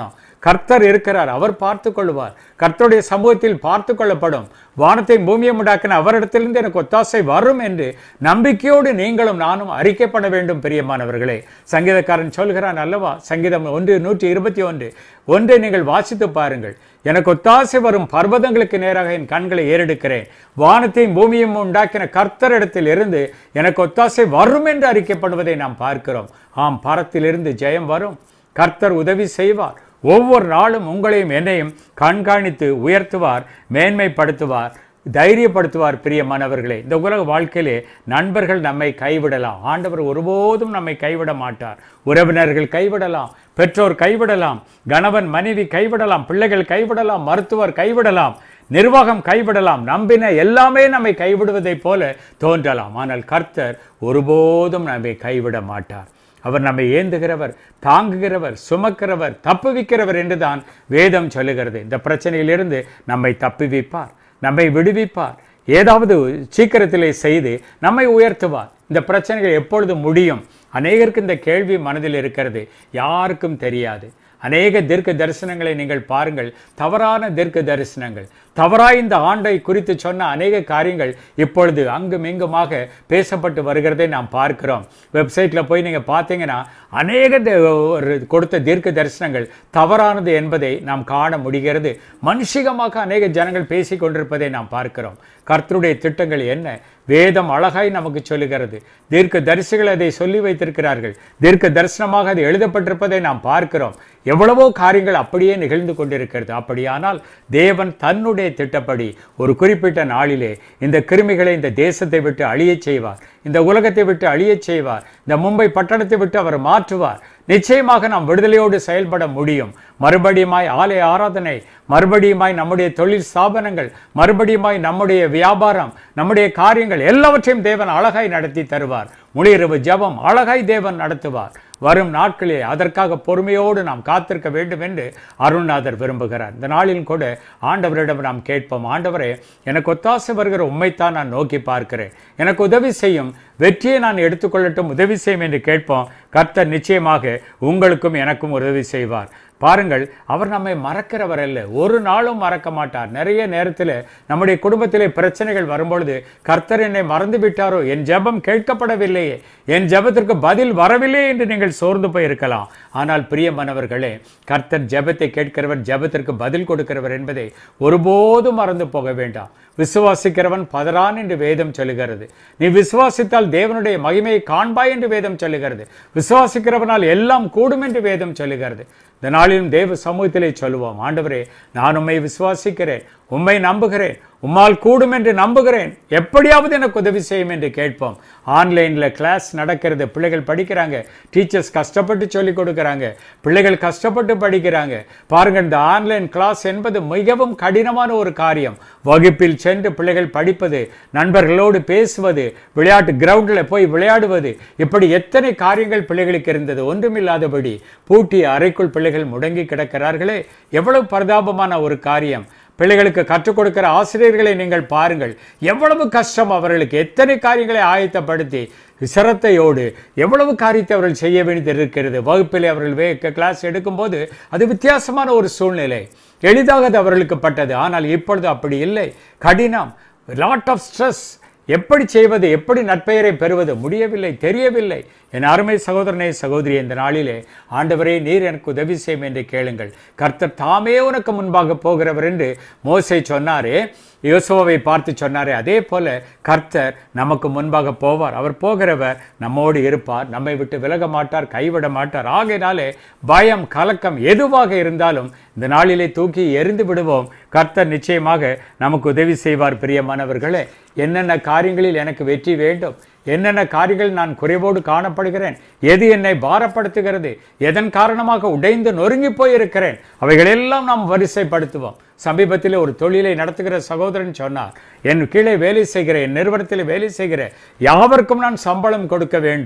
கர்த்தர் இருக்கிறார் அவர் பார்த்து கொள்வார் கர்த்தருடைய சமூகத்தில் பார்த்து கொள்ளப்படும் வானத்தை பூமியை உண்டாக்கின அவரிடத்திலிருந்து எனக்கு ஒத்தாசை வரும் என்று நம்பிக்கையோடு நீங்களும் நானும் அறிக்கைப்பட வேண்டும் பிரியமானவர்களே சங்கீதக்காரன் சொல்கிறான் அல்லவா சங்கீதம் ஒன்று நூற்றி இருபத்தி ஒன்று ஒன்றை நீங்கள் வாசித்து பாருங்கள் எனக்கு ஒத்தாசை வரும் பர்வதங்களுக்கு நேராக என் கண்களை ஏறெடுக்கிறேன் வானத்தையும் பூமியும் உண்டாக்கின கர்த்தரிடத்தில் இருந்து எனக்கு ஒத்தாசை வரும் என்று அறிக்கைப்படுவதை நாம் பார்க்கிறோம் ஆம் பரத்திலிருந்து ஜெயம் வரும் கர்த்தர் உதவி செய்வார் ஒவ்வொரு நாளும் உங்களையும் என்னையும் கண்காணித்து உயர்த்துவார் மேன்மைப்படுத்துவார் தைரியப்படுத்துவார் பிரியமானவர்களே இந்த உலக வாழ்க்கையிலே நண்பர்கள் நம்மை கைவிடலாம் ஆண்டவர் ஒருபோதும் நம்மை கைவிட மாட்டார் உறவினர்கள் கைவிடலாம் பெற்றோர் கைவிடலாம் கணவன் மனைவி கைவிடலாம் பிள்ளைகள் கைவிடலாம் மருத்துவர் கைவிடலாம் நிர்வாகம் கைவிடலாம் நம்பின எல்லாமே நம்மை கைவிடுவதைப் போல தோன்றலாம் ஆனால் கர்த்தர் ஒருபோதும் நம்மை கைவிட மாட்டார் அவர் நம்மை ஏந்துகிறவர் தாங்குகிறவர் சுமக்கிறவர் தப்புவிக்கிறவர் என்றுதான் வேதம் சொல்லுகிறது இந்த பிரச்சனையிலிருந்து நம்மை தப்புவிப்பார் நம்மை விடுவிப்பார் ஏதாவது சீக்கிரத்திலே செய்து நம்மை உயர்த்துவார் இந்த பிரச்சனைகள் எப்பொழுது முடியும் அநேகருக்கு இந்த கேள்வி மனதில் இருக்கிறது யாருக்கும் தெரியாது அநேக தீர்க்க தரிசனங்களை நீங்கள் பாருங்கள் தவறான தீர்க்க தரிசனங்கள் தவறாய் இந்த ஆண்டை குறித்து சொன்ன அநேக காரியங்கள் இப்பொழுது அங்கும் இங்குமாக பேசப்பட்டு வருகிறதை நாம் பார்க்கிறோம் வெப்சைட்டில் போய் நீங்கள் பார்த்தீங்கன்னா அநேக த- ஒரு கொடுத்த தீர்க்க தரிசனங்கள் தவறானது என்பதை நாம் காண முடிகிறது மனுஷிகமாக அநேக ஜனங்கள் பேசிக் கொண்டிருப்பதை நாம் பார்க்கிறோம் கர்த்தருடைய திட்டங்கள் என்ன வேதம் அழகாய் நமக்கு சொல்லுகிறது தீர்க்க தரிசிகள் அதை சொல்லி வைத்திருக்கிறார்கள் தீர்க்க தரிசனமாக அது எழுதப்பட்டிருப்பதை நாம் பார்க்கிறோம் எவ்வளவோ காரியங்கள் அப்படியே நிகழ்ந்து கொண்டிருக்கிறது அப்படியானால் தேவன் தன்னுடைய திட்டப்படி ஒரு குறிப்பிட்ட நாளிலே இந்த கிருமிகளை இந்த தேசத்தை விட்டு அழியச் செய்வார் இந்த உலகத்தை விட்டு அழியச் செய்வார் இந்த மும்பை பட்டணத்தை விட்டு அவர் மாற்றுவார் நிச்சயமாக நாம் விடுதலையோடு செயல்பட முடியும் மறுபடியுமாய் ஆலய ஆராதனை மறுபடியுமாய் நம்முடைய தொழில் ஸ்தாபனங்கள் மறுபடியுமாய் நம்முடைய வியாபாரம் நம்முடைய காரியங்கள் எல்லாவற்றையும் தேவன் அழகாய் நடத்தி தருவார் முழிரவு ஜெபம் அழகாய் தேவன் நடத்துவார் வரும் நாட்களில் அதற்காக பொறுமையோடு நாம் காத்திருக்க வேண்டும் என்று அருள்நாதர் விரும்புகிறார் இந்த நாளில் கூட ஆண்டவரிடம் நாம் கேட்போம் ஆண்டவரே எனக்கு ஒத்தாசை வருகிற உண்மைத்தான் நான் நோக்கி பார்க்கிறேன் எனக்கு உதவி செய்யும் வெற்றியை நான் எடுத்துக்கொள்ளட்டும் உதவி செய்யும் என்று கேட்போம் கர்த்தர் நிச்சயமாக உங்களுக்கும் எனக்கும் உதவி செய்வார் பாருங்கள் அவர் நம்மை மறக்கிறவர் அல்ல ஒரு நாளும் மறக்க மாட்டார் நிறைய நேரத்தில் நம்முடைய குடும்பத்திலே பிரச்சனைகள் வரும்பொழுது கர்த்தர் என்னை மறந்து விட்டாரோ என் ஜெபம் கேட்கப்படவில்லையே என் ஜெபத்திற்கு பதில் வரவில்லையே என்று நீங்கள் சோர்ந்து போய் இருக்கலாம் ஆனால் பிரியமானவர்களே கர்த்தர் ஜெபத்தை கேட்கிறவர் ஜெபத்திற்கு பதில் கொடுக்கிறவர் என்பதை ஒருபோதும் மறந்து போக வேண்டாம் விசுவாசிக்கிறவன் பதறான் என்று வேதம் சொல்லுகிறது நீ விசுவாசித்தால் தேவனுடைய மகிமையை காண்பாய் என்று வேதம் சொல்லுகிறது விசுவாசிக்கிறவனால் எல்லாம் கூடும் என்று வேதம் சொல்லுகிறது இந்த நாளிலும் தேவ சமூகத்திலே சொல்லுவோம் ஆண்டவரே நான் உம்மை விசுவாசிக்கிறேன் உம்மை நம்புகிறேன் உம்மால் கூடும் என்று நம்புகிறேன் எப்படியாவது எனக்கு உதவி செய்யும் என்று கேட்போம் ஆன்லைனில் கிளாஸ் நடக்கிறது பிள்ளைகள் படிக்கிறாங்க டீச்சர்ஸ் கஷ்டப்பட்டு சொல்லிக் கொடுக்குறாங்க பிள்ளைகள் கஷ்டப்பட்டு படிக்கிறாங்க பாருங்க இந்த ஆன்லைன் கிளாஸ் என்பது மிகவும் கடினமான ஒரு காரியம் வகுப்பில் சென்று பிள்ளைகள் படிப்பது நண்பர்களோடு பேசுவது விளையாட்டு கிரவுண்டில் போய் விளையாடுவது இப்படி எத்தனை காரியங்கள் பிள்ளைகளுக்கு இருந்தது ஒன்றுமில்லாதபடி பூட்டிய அறைக்குள் பிள்ளைகள் முடங்கி கிடக்கிறார்களே எவ்வளவு பரிதாபமான ஒரு காரியம் பிள்ளைகளுக்கு கற்றுக் கொடுக்கிற ஆசிரியர்களை நீங்கள் பாருங்கள் எவ்வளவு கஷ்டம் அவர்களுக்கு எத்தனை காரியங்களை ஆயத்தப்படுத்தி சிரத்தையோடு எவ்வளவு காரியத்தை அவர்கள் செய்ய வேண்டியது இருக்கிறது வகுப்பிலே அவர்கள் வே கிளாஸ் எடுக்கும்போது அது வித்தியாசமான ஒரு சூழ்நிலை எளிதாக அது அவர்களுக்கு பட்டது ஆனால் இப்பொழுது அப்படி இல்லை கடினம் லாட் ஆஃப் ஸ்ட்ரெஸ் எப்படி செய்வது எப்படி நற்பெயரை பெறுவது முடியவில்லை தெரியவில்லை என் அருமை சகோதரனே சகோதரி இந்த நாளிலே ஆண்டவரே நீர் எனக்கு உதவி செய்யும் என்று கேளுங்கள் கர்த்தர் தாமே உனக்கு முன்பாக போகிறவர் என்று மோசே சொன்னாரே யோசுவாவை பார்த்து சொன்னாரே அதே போல கர்த்தர் நமக்கு முன்பாக போவார் அவர் போகிறவர் நம்மோடு இருப்பார் நம்மை விட்டு விலக மாட்டார் கைவிட மாட்டார் ஆகையினாலே பயம் கலக்கம் எதுவாக இருந்தாலும் இந்த நாளிலே தூக்கி எரிந்து விடுவோம் கர்த்தர் நிச்சயமாக நமக்கு உதவி செய்வார் பிரியமானவர்களே என்னென்ன காரியங்களில் எனக்கு வெற்றி வேண்டும் என்னென்ன காரியங்கள் நான் குறைவோடு காணப்படுகிறேன் எது என்னை பாரப்படுத்துகிறது எதன் காரணமாக உடைந்து நொறுங்கி போயிருக்கிறேன் அவைகளெல்லாம் நாம் வரிசைப்படுத்துவோம் சமீபத்தில் ஒரு தொழிலை நடத்துகிற சகோதரன் சொன்னார் என் கீழே வேலை செய்கிற என் நிறுவனத்தில் வேலை செய்கிற யாவருக்கும் நான் சம்பளம் கொடுக்க வேண்டும்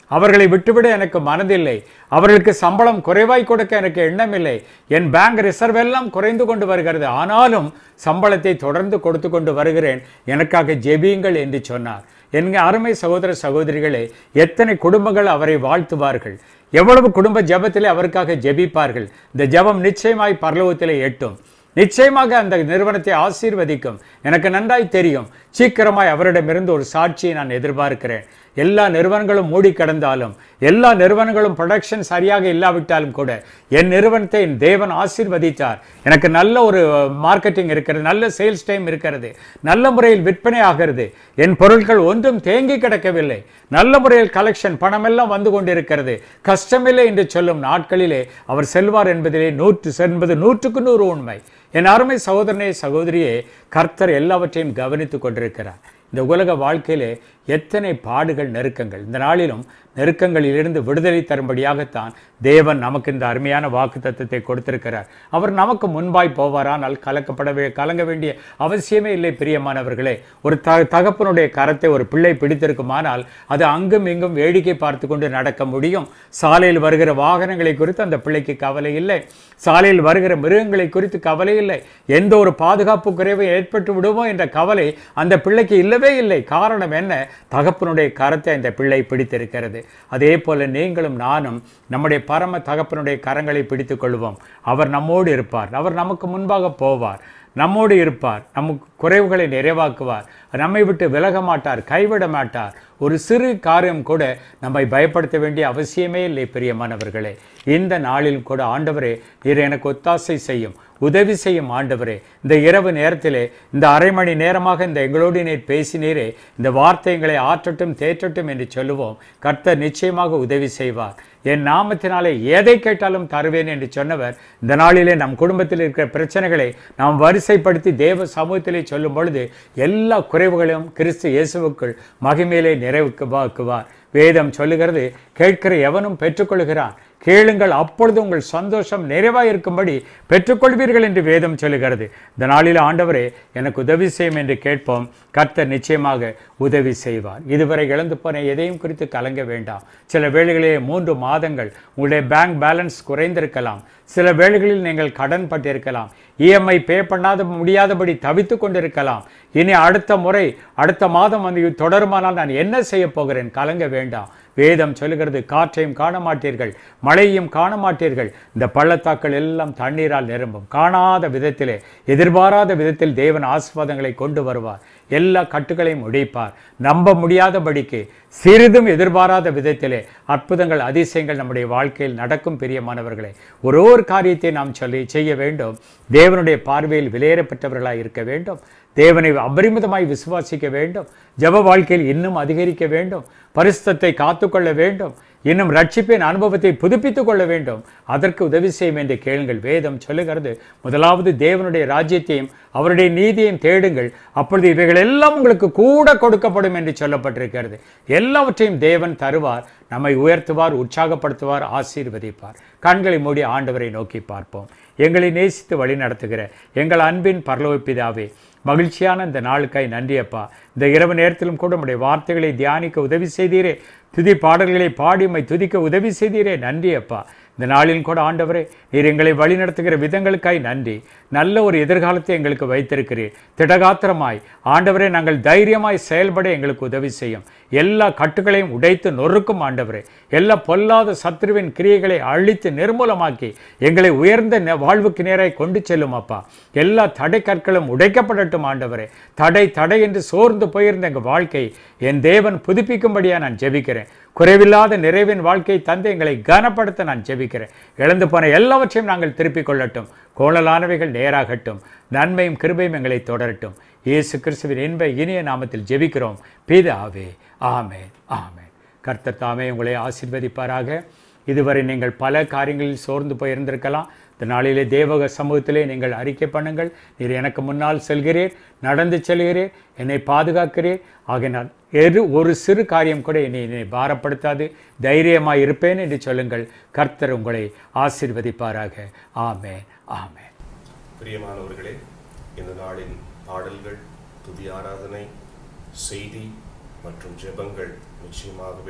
அவர்களை விட்டுவிட எனக்கு மனதில்லை அவர்களுக்கு சம்பளம் குறைவாய் கொடுக்க எனக்கு எண்ணமில்லை என் பேங்க் ரிசர்வ் எல்லாம் குறைந்து கொண்டு வருகிறது ஆனாலும் சம்பளத்தை தொடர்ந்து கொடுத்து கொண்டு வருகிறேன் எனக்காக ஜெபியுங்கள் என்று சொன்னார் என்க அருமை சகோதர சகோதரிகளே எத்தனை குடும்பங்கள் அவரை வாழ்த்துவார்கள் எவ்வளவு குடும்ப ஜெபத்திலே அவருக்காக ஜெபிப்பார்கள் இந்த ஜெபம் நிச்சயமாய் பரலோகத்திலே எட்டும் நிச்சயமாக அந்த நிறுவனத்தை ஆசீர்வதிக்கும் எனக்கு நன்றாய் தெரியும் சீக்கிரமாய் அவரிடமிருந்து ஒரு சாட்சியை நான் எதிர்பார்க்கிறேன் எல்லா நிறுவனங்களும் மூடி கிடந்தாலும் எல்லா நிறுவனங்களும் ப்ரொடக்ஷன் சரியாக இல்லாவிட்டாலும் கூட என் நிறுவனத்தை என் தேவன் ஆசீர்வதித்தார் எனக்கு நல்ல ஒரு மார்க்கெட்டிங் இருக்கிறது நல்ல சேல்ஸ் டைம் இருக்கிறது நல்ல முறையில் விற்பனை ஆகிறது என் பொருட்கள் ஒன்றும் தேங்கி கிடக்கவில்லை நல்ல முறையில் கலெக்ஷன் பணமெல்லாம் வந்து கொண்டிருக்கிறது கஷ்டமில்லை என்று சொல்லும் நாட்களிலே அவர் செல்வார் என்பதிலே நூற்று என்பது நூற்றுக்கு நூறு உண்மை என் அருமை சகோதரனே சகோதரியே கர்த்தர் எல்லாவற்றையும் கவனித்துக் கொண்டிருக்கிறார் இந்த உலக வாழ்க்கையிலே எத்தனை பாடுகள் நெருக்கங்கள் இந்த நாளிலும் நெருக்கங்களிலிருந்து விடுதலை தரும்படியாகத்தான் தேவன் நமக்கு இந்த அருமையான வாக்கு தத்துவத்தை கொடுத்திருக்கிறார் அவர் நமக்கு முன்பாய் போவாரானால் கலக்கப்படவே கலங்க வேண்டிய அவசியமே இல்லை பிரியமானவர்களே ஒரு த தகப்பனுடைய கரத்தை ஒரு பிள்ளை பிடித்திருக்குமானால் அது அங்கும் இங்கும் வேடிக்கை பார்த்து கொண்டு நடக்க முடியும் சாலையில் வருகிற வாகனங்களை குறித்து அந்த பிள்ளைக்கு கவலை இல்லை சாலையில் வருகிற மிருகங்களை குறித்து கவலை இல்லை எந்த ஒரு பாதுகாப்பு குறைவு ஏற்பட்டு விடுமோ என்ற கவலை அந்த பிள்ளைக்கு இல்லவே இல்லை காரணம் என்ன தகப்பனுடைய கரத்தை அந்த பிள்ளை பிடித்திருக்கிறது அதே போல நீங்களும் நானும் நம்முடைய பரம தகப்பனுடைய கரங்களை பிடித்துக் கொள்வோம் அவர் நம்மோடு இருப்பார் அவர் நமக்கு முன்பாக போவார் நம்மோடு இருப்பார் நமக்கு குறைவுகளை நிறைவாக்குவார் நம்மை விட்டு விலக மாட்டார் கைவிட மாட்டார் ஒரு சிறு காரியம் கூட நம்மை பயப்படுத்த வேண்டிய அவசியமே இல்லை பிரியமானவர்களே இந்த நாளில் கூட ஆண்டவரே நீர் எனக்கு ஒத்தாசை செய்யும் உதவி செய்யும் ஆண்டவரே இந்த இரவு நேரத்திலே இந்த அரை மணி நேரமாக இந்த எங்களோடு நீர் பேசினீரே இந்த வார்த்தைகளை ஆற்றட்டும் தேற்றட்டும் என்று சொல்லுவோம் கர்த்தர் நிச்சயமாக உதவி செய்வார் என் நாமத்தினாலே எதை கேட்டாலும் தருவேன் என்று சொன்னவர் இந்த நாளிலே நம் குடும்பத்தில் இருக்கிற பிரச்சனைகளை நாம் வரிசைப்படுத்தி தேவ சமூகத்திலே சொல்லும் பொழுது எல்லா குறைவுகளையும் கிறிஸ்து இயேசுவுக்குள் மகிமையிலே நிறைவுக்கு வாக்குவார் வேதம் சொல்லுகிறது கேட்கிற எவனும் பெற்றுக்கொள்கிறான் கேளுங்கள் அப்பொழுது உங்கள் சந்தோஷம் நிறைவாக இருக்கும்படி பெற்றுக்கொள்வீர்கள் என்று வேதம் சொல்லுகிறது இந்த நாளில் ஆண்டவரே எனக்கு உதவி செய்யும் என்று கேட்போம் கர்த்தர் நிச்சயமாக உதவி செய்வார் இதுவரை இழந்து போன எதையும் குறித்து கலங்க வேண்டாம் சில வேளைகளிலே மூன்று மாதங்கள் உங்களுடைய பேங்க் பேலன்ஸ் குறைந்திருக்கலாம் சில வேளைகளில் நீங்கள் கடன் பட்டிருக்கலாம் இஎம்ஐ பே பண்ணாத முடியாதபடி தவித்து கொண்டிருக்கலாம் இனி அடுத்த முறை அடுத்த மாதம் வந்து தொடருமானால் நான் என்ன செய்ய போகிறேன் கலங்க வேண்டாம் வேதம் சொல்லுகிறது காற்றையும் காண மாட்டீர்கள் மழையும் காண மாட்டீர்கள் இந்த பள்ளத்தாக்கள் எல்லாம் தண்ணீரால் நிரம்பும் காணாத விதத்திலே எதிர்பாராத விதத்தில் தேவன் ஆசிர்வாதங்களை கொண்டு வருவார் எல்லா கட்டுகளையும் உடைப்பார் நம்ப முடியாதபடிக்கு சிறிதும் எதிர்பாராத விதத்திலே அற்புதங்கள் அதிசயங்கள் நம்முடைய வாழ்க்கையில் நடக்கும் பிரியமானவர்களே ஒரு ஒரு காரியத்தை நாம் சொல்லி செய்ய வேண்டும் தேவனுடைய பார்வையில் விலையேறப்பட்டவர்களாய் இருக்க வேண்டும் தேவனை அபரிமிதமாய் விசுவாசிக்க வேண்டும் ஜப வாழ்க்கையில் இன்னும் அதிகரிக்க வேண்டும் பரிசுத்தத்தை காத்துக்கொள்ள வேண்டும் இன்னும் ரட்சிப்பின் அனுபவத்தை புதுப்பித்துக் கொள்ள வேண்டும் அதற்கு உதவி செய்யும் என்று கேளுங்கள் வேதம் சொல்லுகிறது முதலாவது தேவனுடைய ராஜ்யத்தையும் அவருடைய நீதியையும் தேடுங்கள் அப்பொழுது இவைகள் எல்லாம் உங்களுக்கு கூட கொடுக்கப்படும் என்று சொல்லப்பட்டிருக்கிறது எல்லாவற்றையும் தேவன் தருவார் நம்மை உயர்த்துவார் உற்சாகப்படுத்துவார் ஆசீர்வதிப்பார் கண்களை மூடி ஆண்டவரை நோக்கி பார்ப்போம் எங்களை நேசித்து வழி நடத்துகிற எங்கள் அன்பின் பரலோக பிதாவே மகிழ்ச்சியான இந்த நாளுக்காய் நன்றி அப்பா இந்த இரவு நேரத்திலும் கூட உடைய வார்த்தைகளை தியானிக்க உதவி செய்தீரே துதி பாடல்களை பாடி உம்மை துதிக்க உதவி செய்தீரே நன்றி அப்பா இந்த நாளில் கூட ஆண்டவரே நீர் எங்களை வழிநடத்துகிற விதங்களுக்காய் நன்றி நல்ல ஒரு எதிர்காலத்தை எங்களுக்கு வைத்திருக்கிறீர் திடகாத்திரமாய் ஆண்டவரே நாங்கள் தைரியமாய் செயல்பட எங்களுக்கு உதவி செய்யும் எல்லா கட்டுகளையும் உடைத்து நொறுக்கும் ஆண்டவரே எல்லா பொல்லாத சத்ருவின் கிரியைகளை அழித்து நிர்மூலமாக்கி எங்களை உயர்ந்த நெ- வாழ்வுக்கு நேராய் கொண்டு செல்லும் அப்பா எல்லா தடை கற்களும் உடைக்கப்படட்டும் ஆண்டவரே தடை தடை என்று சோர்ந்து போயிருந்த எங்கள் வாழ்க்கை என் தேவன் புதுப்பிக்கும்படியா நான் ஜெபிக்கிறேன் குறைவில்லாத நிறைவின் வாழ்க்கையை தந்து எங்களை கனப்படுத்த நான் ஜெபிக்கிறேன் இழந்து போன எல்லாவற்றையும் நாங்கள் திருப்பிக் கொள்ளட்டும் கோணலானவைகள் நேராகட்டும் நன்மையும் கிருபையும் எங்களை தொடரட்டும் இயேசு கிறிஸ்துவின் இன்ப இனிய நாமத்தில் ஜெபிக்கிறோம் பிதாவே ஆமென் ஆமென் கர்த்தர் தாமே உங்களை ஆசீர்வதிப்பாராக இதுவரை நீங்கள் பல காரியங்களில் சோர்ந்து போயிருந்திருக்கலாம் இந்த நாளிலே தேவக சமூகத்திலே நீங்கள் அறிக்கை பண்ணுங்கள் நீர் எனக்கு முன்னால் செல்கிறீர் நடந்து செல்கிறீர் என்னை பாதுகாக்கிறீர் ஆக நான் எது ஒரு சிறு காரியம் கூட என்னை என்னை பாரப்படுத்தாது தைரியமாக இருப்பேன் என்று சொல்லுங்கள் கர்த்தர் உங்களை ஆசீர்வதிப்பாராக ஆமென் ஆமென் பிரியமானவர்களே இந்த நாளின் பாடல்கள் துதி ஆராதனை செய்தி மற்றும் ஜெபங்கள் நிச்சயமாகவே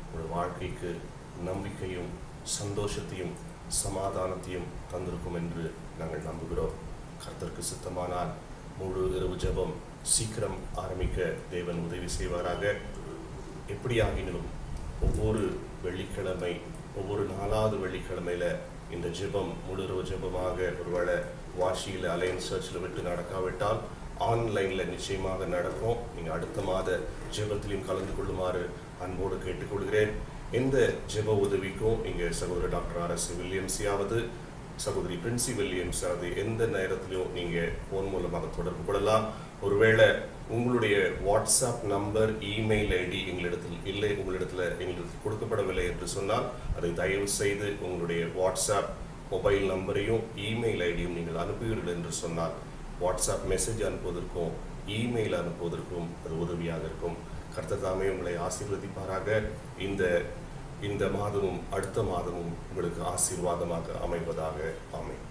உங்கள் வாழ்க்கைக்கு நம்பிக்கையும் சந்தோஷத்தையும் சமாதானத்தையும் தந்திருக்கும் என்று நாங்கள் நம்புகிறோம் கர்த்தருக்கு சித்தமானால் முழு இரவு ஜெபம் சீக்கிரம் ஆரம்பிக்க தேவன் உதவி செய்வாராக எப்படியாகினும் ஒவ்வொரு வெள்ளிக்கிழமை ஒவ்வொரு நாலாவது வெள்ளிக்கிழமையில இந்த ஜெபம் முழுரவு ஜெபமாக ஒருவேளை வாஷியில் அலையன்ஸ் சர்ச்சில் விட்டு நடக்காவிட்டால் ஆன்லைனில் நிச்சயமாக நடக்கும் நீங்கள் அடுத்த மாத ஜெபத்திலையும் கலந்து கொள்ளுமாறு அன்போடு கேட்டுக்கொள்கிறேன் எந்த ஜெப உதவிக்கும் இங்கே சகோதரர் டாக்டர் ஆர் எஸ் வில்லியம்ஸையாவது சகோதரி பிரின்சி வில்லியம்ஸ் அது எந்த நேரத்திலையும் நீங்கள் ஃபோன் மூலமாக தொடர்பு கொள்ளலாம் ஒருவேளை உங்களுடைய வாட்ஸ்அப் நம்பர் இமெயில் ஐடி எங்களிடத்தில் இல்லை உங்களிடத்தில் எங்களுக்கு கொடுக்கப்படவில்லை என்று சொன்னால் அதை தயவு செய்து உங்களுடைய வாட்ஸ்அப் மொபைல் நம்பரையும் இமெயில் ஐடியும் நீங்கள் அனுப்புவீர்கள் என்று சொன்னால் வாட்ஸ்அப் மெசேஜ் அனுப்புவதற்கும் இமெயில் அனுப்புவதற்கும் அது உதவியாக இருக்கும் கர்த்தர் தாமே உங்களை ஆசீர்வதிப்பாராக இந்த இந்த மாதமும் அடுத்த மாதமும் உங்களுக்கு ஆசீர்வாதமாக அமைவதாக ஆமென்